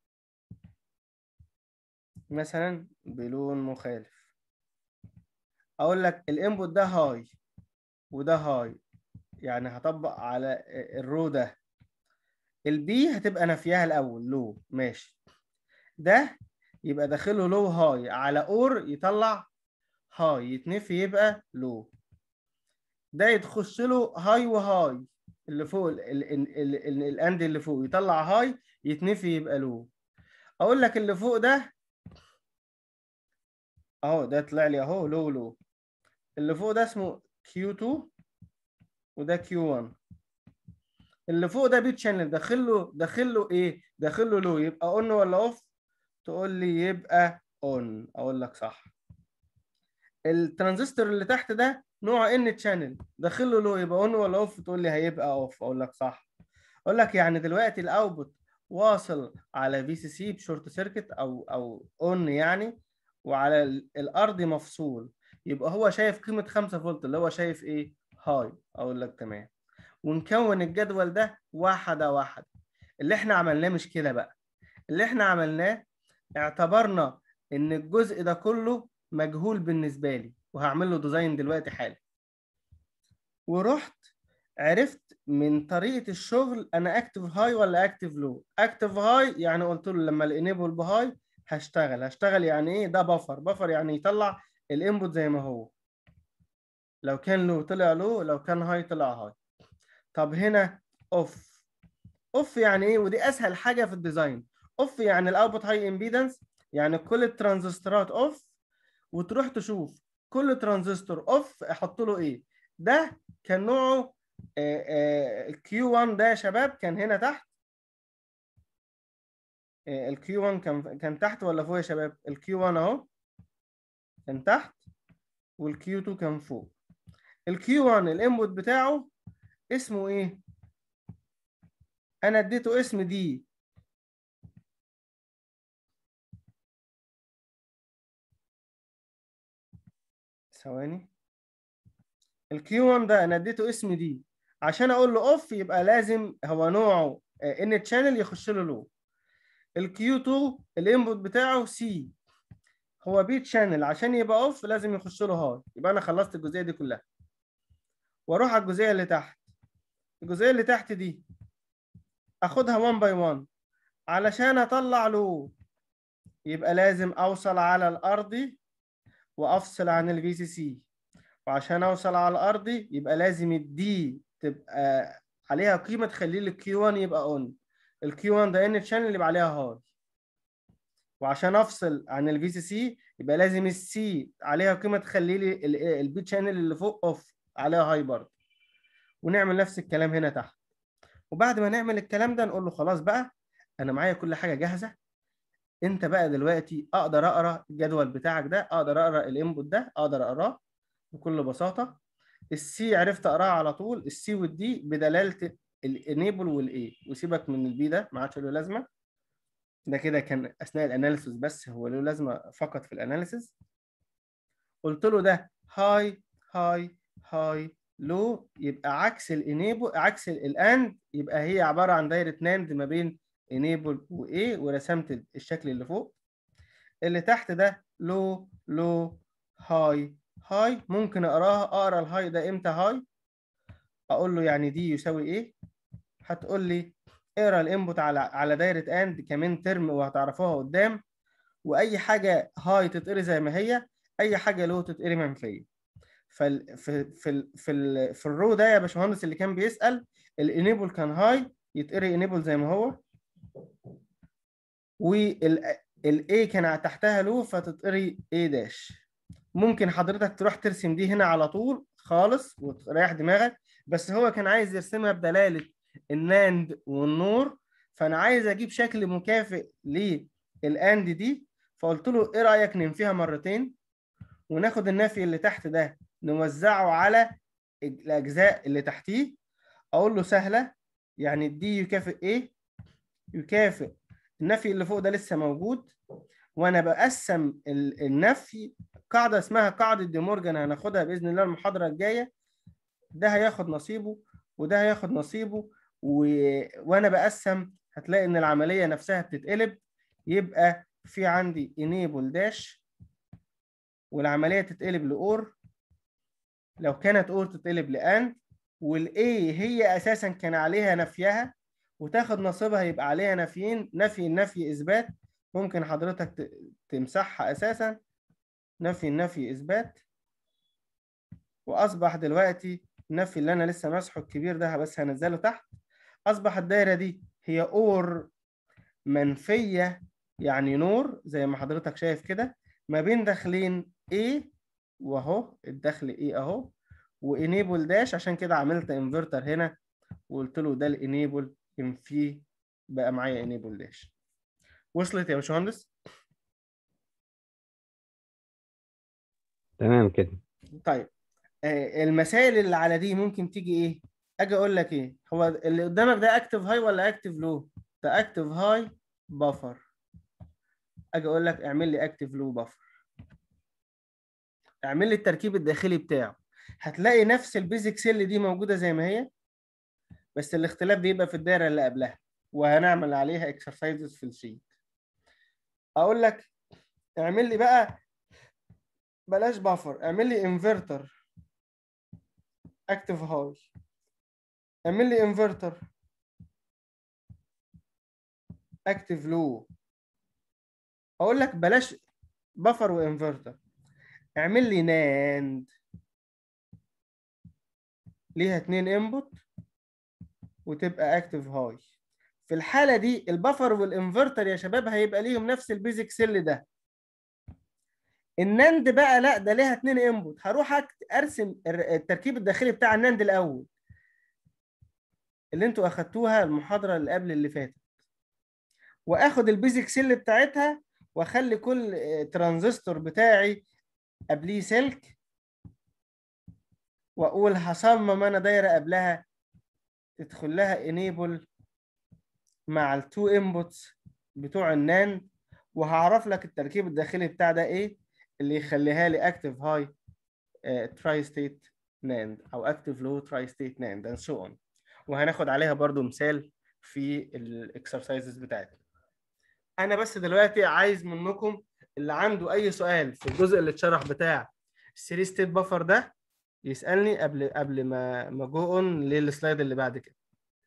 مثلا بلون مخالف اقول لك الانبوت ده هاي وده هاي يعني هطبق على الرو ده البي هتبقى نافياها الاول لو ماشي ده يبقى داخله لو هاي على اور يطلع هاي يتنفي يبقى لو ده يتخش له هاي وهاي اللي فوق ال- ال- ال- ال- ال- الاند اللي فوق يطلع هاي يتنفي يبقى لو اقول لك اللي فوق ده اهو ده طلع لي اهو لو لو اللي فوق ده اسمه Q2 وده Q1 اللي فوق ده بيت شانل داخل له داخل له ايه داخل له لو يبقى اون ولا اوف تقول لي يبقى اون اقول لك صح الترانزستور اللي تحت ده نوعه ان تشانل داخل له لو يبقى اون ولا اوف تقول لي هيبقى اوف اقول لك صح اقول لك يعني دلوقتي الاوتبوت واصل على في سي سي بشورت سيركت او او اون يعني وعلى ال- الارض مفصول يبقى هو شايف قيمه 5 فولت اللي هو شايف ايه هاي اقول لك تمام ونكون الجدول ده واحده واحده اللي احنا عملناه مش كده بقى اللي احنا عملناه اعتبرنا ان الجزء ده كله مجهول بالنسبه لي وهعمل له ديزاين دلوقتي حالا ورحت عرفت من طريقه الشغل انا اكتف هاي ولا اكتف لو اكتف هاي يعني قلت له لما الانيبل بهاي هشتغل هشتغل يعني ايه ده بفر بفر يعني يطلع الانبوت زي ما هو لو كان لو طلع لو لو كان هاي طلع هاي طب هنا اوف اوف يعني ايه ودي اسهل حاجه في الديزاين اوف يعني الاوتبوت هاي امبيدنس يعني كل الترانزستورات اوف وتروح تشوف كل ترانزستور اوف احط له ايه ده كان نوعه الكيو 1 ده يا شباب كان هنا تحت الكيو 1 كان كان تحت ولا فوق يا شباب الكيو 1 اهو كان تحت والكيو 2 كان فوق الكيو 1 الانبوت بتاعه اسمه ايه انا اديته اسم دي ثواني الكيو 1 ده انا اديته اسم دي عشان اقول له اوف يبقى لازم هو نوعه ان تشانل يخش له لو الكيو 2 الانبوت بتاعه سي هو بي تشانل عشان يبقى اوف لازم يخش له هاي يبقى انا خلصت الجزئيه دي كلها واروح على الجزئيه اللي تحت الجزئيه اللي تحت دي اخدها 1 باي 1 علشان اطلع له يبقى لازم اوصل على الارضي وافصل عن الفي سي سي وعشان اوصل على الارضي يبقى لازم الدي تبقى عليها قيمه تخلي لي الكيو 1 يبقى اون الكيو 1 ده ان تشانل يبقى عليها هاي وعشان افصل عن الفي سي سي يبقى لازم السي عليها قيمه تخلي لي البي تشانل اللي فوق اوف عليها هاي برضه ونعمل نفس الكلام هنا تحت وبعد ما نعمل الكلام ده نقول له خلاص بقى انا معايا كل حاجه جاهزه انت بقى دلوقتي اقدر اقرا الجدول بتاعك ده اقدر اقرا الانبوت ده اقدر اقراه بكل بساطه السي عرفت اقراها على طول السي والدي بدلاله الانيبل والاي وسيبك من البي ده ما عادش له لازمه ده كده كان اثناء الاناليسيس بس هو له لازمه فقط في الاناليسيس قلت له ده هاي هاي هاي لو يبقى عكس الانيبل عكس الاند يبقى هي عباره عن دايره ناند ما بين انيبل وايه ورسمت الشكل اللي فوق اللي تحت ده لو لو هاي هاي ممكن اقراها اقرا الهاي ده امتى هاي اقول له يعني دي يساوي ايه هتقول لي اقرا الانبوت على على دايره اند كمان ترم وهتعرفوها قدام واي حاجه هاي تتقري زي ما هي اي حاجه لو تتقري منفيه فال في في ال في ال في الرو ده يا باشمهندس اللي كان بيسال الانيبل كان هاي يتقري انيبل زي ما هو والاي كان تحتها لو فتتقري اي داش ممكن حضرتك تروح ترسم دي هنا على طول خالص وتريح دماغك بس هو كان عايز يرسمها بدلاله الناند والنور فانا عايز اجيب شكل مكافئ للاند دي فقلت له ايه رايك ننفيها مرتين وناخد النفي اللي تحت ده نوزعه على الاجزاء اللي تحتيه اقول له سهله يعني دي يكافئ ايه يكافئ النفي اللي فوق ده لسه موجود وانا بقسم النفي قاعده اسمها قاعده دي مورجان هناخدها باذن الله المحاضره الجايه ده هياخد نصيبه وده هياخد نصيبه و... وانا بقسم هتلاقي ان العمليه نفسها بتتقلب يبقى في عندي enable dash والعمليه تتقلب لاور لو كانت اور تتقلب لاند والاي هي اساسا كان عليها نفيها وتاخد نصيبها يبقى عليها نفيين نفي النفي اثبات ممكن حضرتك تمسحها اساسا نفي النفي اثبات واصبح دلوقتي النفي اللي انا لسه ماسحه الكبير ده بس هنزله تحت اصبح الدايره دي هي اور منفيه يعني نور زي ما حضرتك شايف كده ما بين داخلين A واهو الدخل A اهو وانيبل داش عشان كده عملت انفرتر هنا وقلت له ده الانيبل فيه بقى معايا انيبل داش وصلت يا باشمهندس تمام كده طيب آه المسائل اللي على دي ممكن تيجي ايه اجي اقول لك ايه هو اللي قدامك ده اكتف هاي ولا اكتف لو ده اكتف هاي بفر اجي اقول لك اعمل لي اكتف لو بفر اعمل لي التركيب الداخلي بتاعه هتلاقي نفس البيزك سيل دي موجوده زي ما هي بس الاختلاف بيبقى في الدايره اللي قبلها وهنعمل عليها اكسرسايزز في الشيت اقول لك اعمل لي بقى بلاش بافر اعمل لي انفرتر اكتف هاي اعمل لي انفرتر اكتف لو اقول لك بلاش بفر وانفرتر اعمل لي ناند ليها اتنين انبوت وتبقى اكتف هاي في الحاله دي البفر والانفرتر يا شباب هيبقى ليهم نفس البيزك سيل ده الناند بقى لا ده ليها اتنين انبوت هروح أكت- ارسم الر- التركيب الداخلي بتاع الناند الاول اللي انتوا اخدتوها المحاضره اللي قبل اللي فاتت واخد البيزك سيل بتاعتها واخلي كل آه، ترانزستور بتاعي قبليه سلك واقول هصمم انا دايره قبلها تدخل لها انيبل مع التو انبوتس بتوع الناند وهعرف لك التركيب الداخلي بتاع ده ايه اللي يخليها لي اكتف هاي تراي ستيت ناند او اكتف لو تراي ستيت ناند اند سو اون وهناخد عليها برضو مثال في الاكسرسايزز بتاعتنا انا بس دلوقتي عايز منكم اللي عنده اي سؤال في الجزء اللي اتشرح بتاع الثري ستيت بفر ده يسالني قبل قبل ما ما جو اون للسلايد اللي بعد كده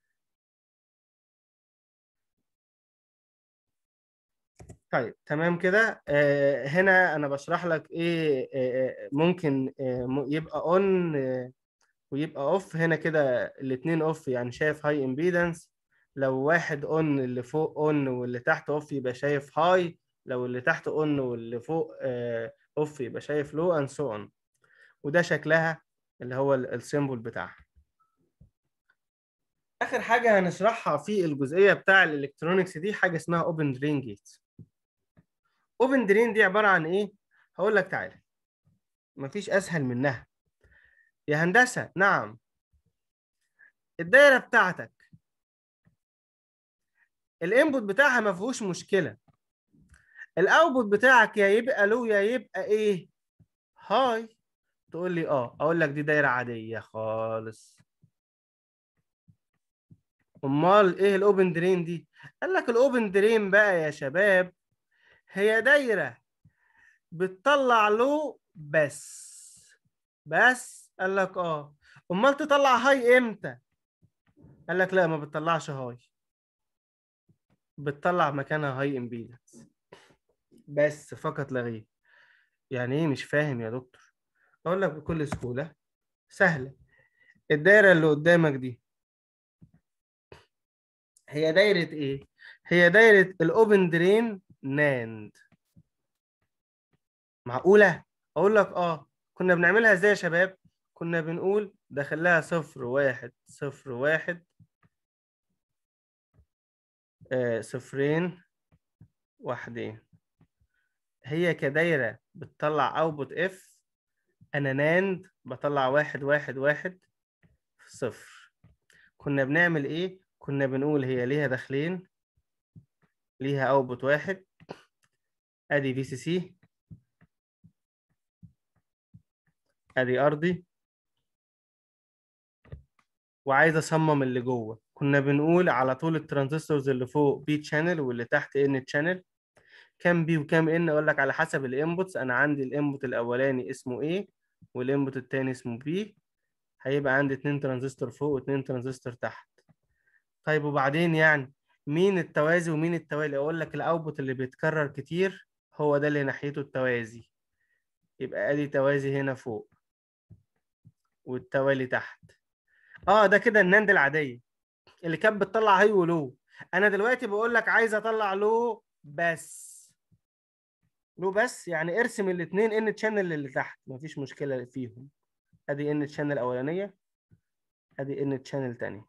طيب تمام كده آه هنا انا بشرح لك ايه آه آه، ممكن آه م- يبقى اون آه ويبقى اوف هنا كده الاثنين اوف يعني شايف هاي امبيدنس لو واحد اون اللي فوق اون واللي تحت اوف يبقى شايف هاي لو اللي تحت اون واللي فوق اوف يبقى شايف لو اند سو اون وده شكلها اللي هو السيمبل بتاعها اخر حاجه هنشرحها في الجزئيه بتاع الالكترونكس دي حاجه اسمها اوبن درين جيت اوبن درين دي عباره عن ايه هقول لك تعالى مفيش اسهل منها يا هندسه نعم الدايره بتاعتك الانبوت بتاعها ما فيهوش مشكله الاوتبوت بتاعك يا يبقى لو يا يبقى ايه هاي تقول لي اه اقول لك دي دايره عاديه خالص امال ايه الاوبن درين دي قال لك الاوبن درين بقى يا شباب هي دايره بتطلع له بس بس قال لك اه امال تطلع هاي امتى قال لك لا ما بتطلعش هاي بتطلع مكانها هاي امبيدنس بس فقط لا غير يعني ايه مش فاهم يا دكتور اقول لك بكل سهوله سهله الدايره اللي قدامك دي هي دايره ايه هي دايره الاوبن درين ناند معقوله اقول لك اه كنا بنعملها ازاي يا شباب كنا بنقول دخل لها صفر واحد صفر واحد آه صفرين واحدين هي كدايرة بتطلع اوتبوت اف انا ناند بطلع واحد واحد واحد صفر كنا بنعمل ايه كنا بنقول هي ليها داخلين ليها اوتبوت واحد ادي في سي سي ادي ارضي وعايز اصمم اللي جوه كنا بنقول على طول الترانزستورز اللي فوق بي تشانل واللي تحت ان تشانل كام بي وكام ان اقول لك على حسب الانبوتس انا عندي الانبوت الاولاني اسمه ايه والانبوت التاني اسمه بي هيبقى عندي اتنين ترانزستور فوق واتنين ترانزستور تحت طيب وبعدين يعني مين التوازي ومين التوالي اقول لك الاوتبوت اللي بيتكرر كتير هو ده اللي ناحيته التوازي يبقى ادي توازي هنا فوق والتوالي تحت اه ده كده الناند العاديه اللي كانت بتطلع هاي ولو انا دلوقتي بقول لك عايز اطلع لو بس لو بس يعني ارسم الاثنين ان تشانل اللي تحت مفيش مشكله فيهم ادي ان تشانل اولانيه ادي ان تشانل تانية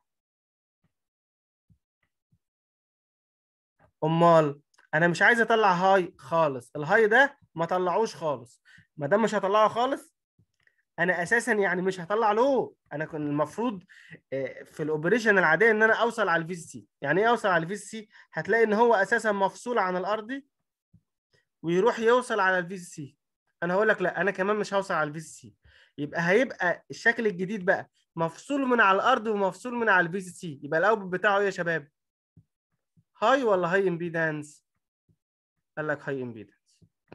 امال انا مش عايز اطلع هاي خالص الهاي ده ما طلعوش خالص ما دام مش هطلعه خالص انا اساسا يعني مش هطلع له انا كان المفروض آه، في الاوبريشن العاديه ان انا اوصل على الفي سي يعني ايه اوصل على الفي سي هتلاقي ان هو اساسا مفصول عن الارضي ويروح يوصل على الفي سي انا هقول لك لا انا كمان مش هوصل على الفي سي يبقى هيبقى الشكل الجديد بقى مفصول من على الارض ومفصول من على الفي سي يبقى الاوتبوت بتاعه ايه يا شباب هاي ولا هاي امبيدنس قال لك هاي امبيدنس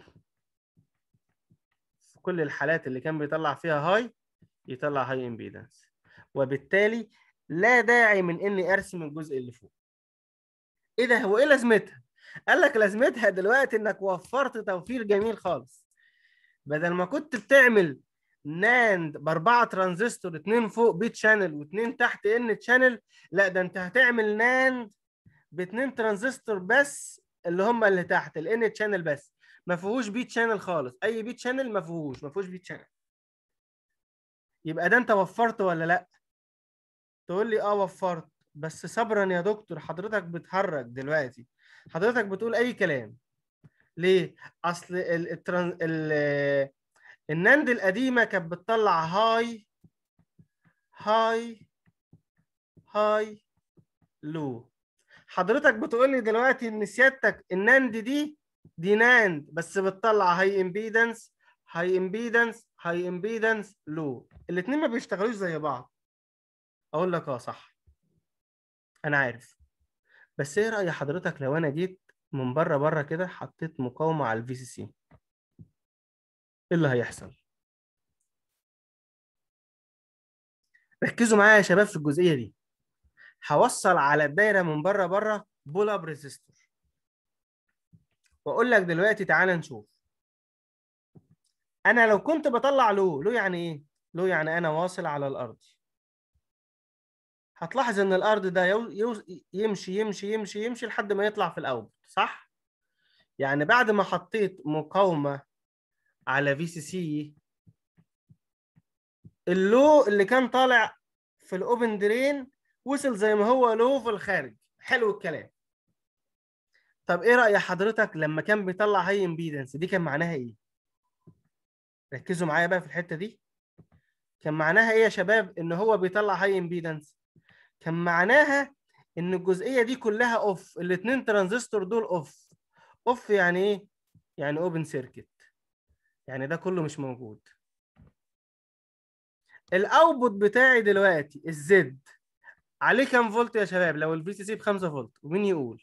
في كل الحالات اللي كان بيطلع فيها هاي يطلع هاي امبيدنس وبالتالي لا داعي من اني ارسم الجزء اللي فوق ايه ده هو ايه لازمتها قال لك لازمتها دلوقتي انك وفرت توفير جميل خالص بدل ما كنت بتعمل ناند باربعه ترانزستور اتنين فوق بي تشانل واتنين تحت ان تشانل لا ده انت هتعمل ناند باتنين ترانزستور بس اللي هم اللي تحت الان تشانل بس ما فيهوش بي تشانل خالص اي بي تشانل ما فيهوش ما فيهوش بي تشانل يبقى ده انت وفرت ولا لا تقول لي اه وفرت بس صبرا يا دكتور حضرتك بتهرج دلوقتي حضرتك بتقول اي كلام ليه اصل ال التران... ال الناند القديمه كانت بتطلع هاي هاي هاي لو حضرتك بتقول لي دلوقتي ان سيادتك الناند دي دي ناند بس بتطلع هاي امبيدنس هاي امبيدنس هاي امبيدنس لو الاثنين ما بيشتغلوش زي بعض اقول لك اه صح انا عارف بس ايه راي حضرتك لو انا جيت من بره بره كده حطيت مقاومه على الفي سي سي ايه اللي هيحصل ركزوا معايا يا شباب في الجزئيه دي هوصل على الدايره من بره بره بول اب ريزيستور واقول لك دلوقتي تعالى نشوف انا لو كنت بطلع لو لو يعني ايه لو يعني انا واصل على الارض هتلاحظ ان الارض ده يو يو يمشي يمشي يمشي يمشي لحد ما يطلع في الاوت صح يعني بعد ما حطيت مقاومه على في سي سي اللو اللي كان طالع في الاوبن درين وصل زي ما هو لو في الخارج حلو الكلام طب ايه رأي حضرتك لما كان بيطلع هاي امبيدنس دي كان معناها ايه ركزوا معايا بقى في الحتة دي كان معناها ايه يا شباب ان هو بيطلع هاي امبيدنس كان معناها ان الجزئية دي كلها اوف الاتنين ترانزستور دول اوف اوف يعني ايه يعني اوبن سيركت يعني ده كله مش موجود الاوتبوت بتاعي دلوقتي الزد عليه كام فولت يا شباب لو الفي سي سي ب 5 فولت ومين يقول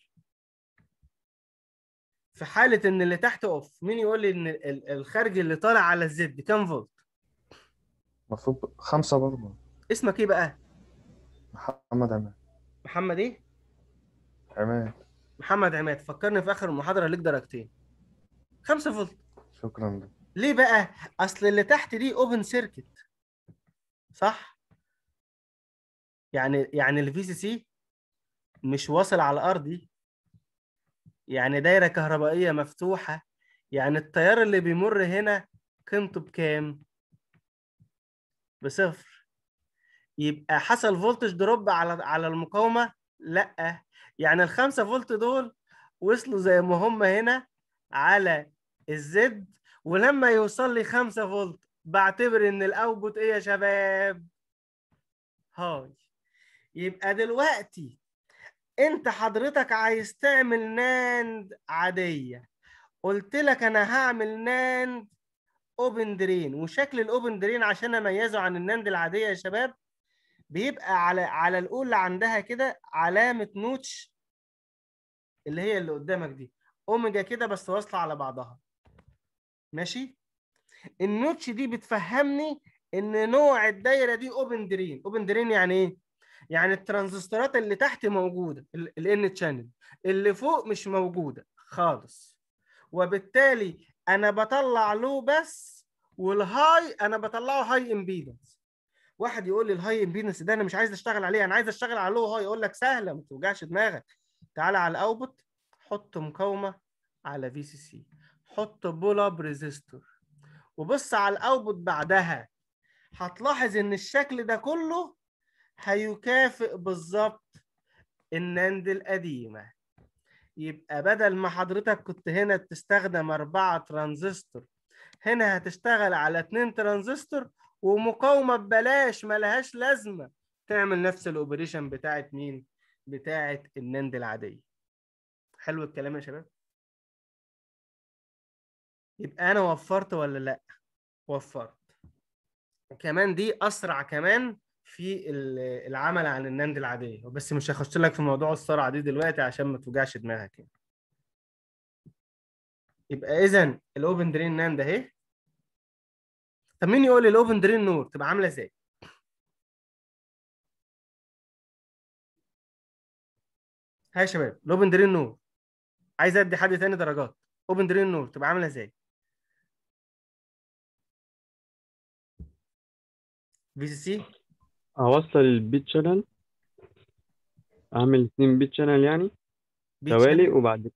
في حاله ان اللي تحت اوف مين يقول لي ان ال- الخارج اللي طالع على الزد كام فولت المفروض خمسة برضه اسمك ايه بقى محمد عماد محمد ايه عماد محمد عماد فكرني في اخر المحاضره ليك درجتين 5 فولت شكرا لك ليه بقى اصل اللي تحت دي اوبن سيركت صح يعني يعني الفي سي سي مش واصل على الارض يعني دايره كهربائيه مفتوحه يعني التيار اللي بيمر هنا قيمته بكام بصفر يبقى حصل فولتج دروب على على المقاومه لا يعني الخمسة فولت دول وصلوا زي ما هم هنا على الزد ولما يوصل لي 5 فولت بعتبر ان الاوتبوت ايه يا شباب هاي يبقى دلوقتي انت حضرتك عايز تعمل ناند عادية قلت لك انا هعمل ناند اوبن درين وشكل الاوبن درين عشان اميزه عن الناند العادية يا شباب بيبقى على على الاولى عندها كده علامة نوتش اللي هي اللي قدامك دي اوميجا كده بس واصلة على بعضها ماشي النوتش دي بتفهمني ان نوع الدايره دي اوبن درين اوبن درين يعني ايه يعني الترانزستورات اللي تحت موجوده الان تشانل اللي فوق مش موجوده خالص وبالتالي انا بطلع له بس والهاي انا بطلعه هاي امبيدنس واحد يقول لي الهاي امبيدنس ده انا مش عايز اشتغل عليه انا عايز اشتغل على له هاي يقول لك سهله ما توجعش دماغك تعالى على الاوتبوت حط مقاومه على في سي سي حط بول اب ريزيستور وبص على الاوتبوت بعدها هتلاحظ ان الشكل ده كله هيكافئ بالظبط الناند القديمه يبقى بدل ما حضرتك كنت هنا بتستخدم أربعة ترانزستور هنا هتشتغل على اتنين ترانزستور ومقاومة ببلاش ملهاش لازمة تعمل نفس الأوبريشن بتاعت مين؟ بتاعت الناند العادية حلو الكلام يا شباب؟ يبقى أنا وفرت ولا لأ؟ وفرت كمان دي أسرع كمان في ال- العمل عن الناند العادية بس مش هخش لك في موضوع السرعة دي دلوقتي عشان ما توجعش دماغك يعني. يبقى إذا الأوبن درين ناند أهي طب مين يقول لي الأوبن درين نور تبقى عاملة إزاي؟ ها يا شباب الأوبن درين نور عايز أدي حد تاني درجات أوبن درين نور تبقى عاملة إزاي؟ في سي سي اوصل البيت شانل اعمل اتنين بيت شانل يعني بيت توالي شانل وبعد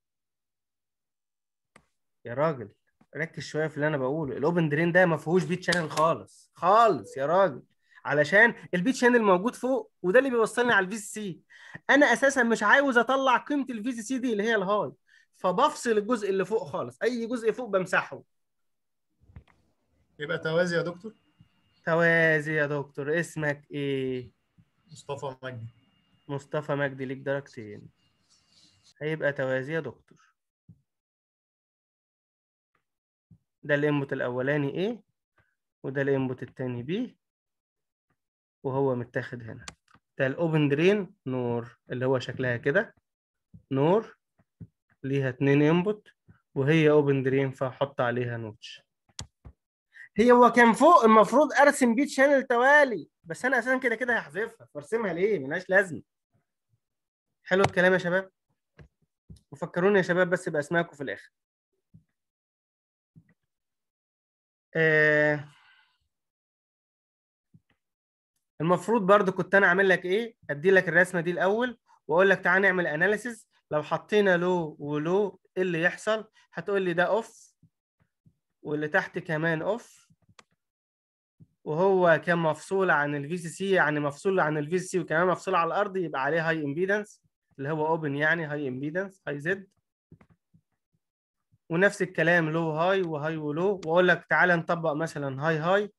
يا راجل ركز شويه في اللي انا بقوله الاوبن درين ده ما فيهوش بيت شانل خالص خالص يا راجل علشان البيت شانل موجود فوق وده اللي بيوصلني على الفي سي سي انا اساسا مش عاوز اطلع قيمه الفي سي سي دي اللي هي الهاي فبفصل الجزء اللي فوق خالص اي جزء فوق بمسحه يبقى توازي يا دكتور توازي يا دكتور اسمك ايه مصطفى مجدي مصطفى مجدي ليك درجتين هيبقى توازي يا دكتور ده الانبوت الاولاني ايه وده الانبوت التاني بي وهو متاخد هنا ده الاوبن درين نور اللي هو شكلها كده نور ليها اتنين انبوت وهي اوبن درين فاحط عليها نوتش هي هو كان فوق المفروض ارسم بيت شانل توالي بس انا اساسا كده كده هحذفها فارسمها ليه ملهاش لازمه حلو الكلام يا شباب وفكروني يا شباب بس باسمائكم في الاخر آه المفروض برضو كنت انا اعمل لك ايه ادي لك الرسمه دي الاول واقول لك تعالى نعمل اناليسيز لو حطينا لو ولو ايه اللي يحصل هتقول لي ده اوف واللي تحت كمان اوف وهو كان مفصول عن الفي سي سي يعني مفصول عن الفي سي سي وكمان مفصول على الارض يبقى عليه هاي امبيدنس اللي هو اوبن يعني هاي امبيدنس هاي زد ونفس الكلام لو هاي وهاي ولو واقول لك تعالى نطبق مثلا هاي هاي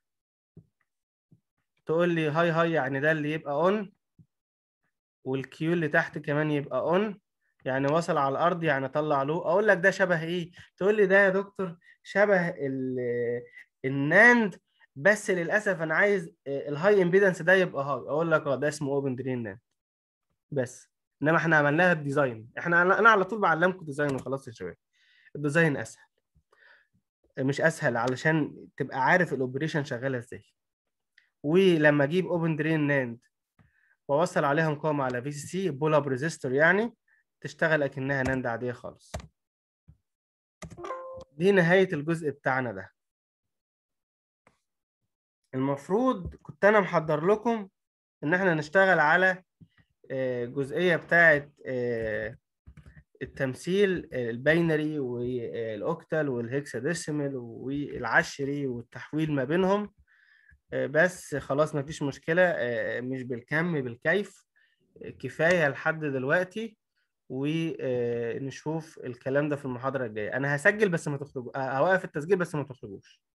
تقول لي هاي هاي يعني ده اللي يبقى اون والكيو اللي تحت كمان يبقى اون يعني وصل على الارض يعني طلع له اقول لك ده شبه ايه تقول لي ده يا دكتور شبه ال- الناند بس للاسف انا عايز الهاي امبيدنس ده يبقى هاي اقول لك اه ده اسمه اوبن درين ناند بس انما احنا عملناها بديزاين احنا انا على طول بعلمكم ديزاين وخلاص يا شباب الديزاين اسهل مش اسهل علشان تبقى عارف الاوبريشن شغاله ازاي ولما اجيب اوبن درين ناند واوصل عليها مقاومه على في سي سي بول اب ريزيستور يعني تشتغل اكنها ناند عاديه خالص دي نهايه الجزء بتاعنا ده المفروض كنت انا محضر لكم ان احنا نشتغل على آه، جزئيه بتاعه آه، التمثيل الباينري والاوكتال والهكساديسيمال والعشري والتحويل ما بينهم آه، بس خلاص ما فيش مشكلة آه، مش بالكم بالكيف آه، كفاية لحد دلوقتي ونشوف الكلام ده في المحاضرة الجاية أنا هسجل بس ما تخرجوا آه، هوقف التسجيل بس ما تخرجوش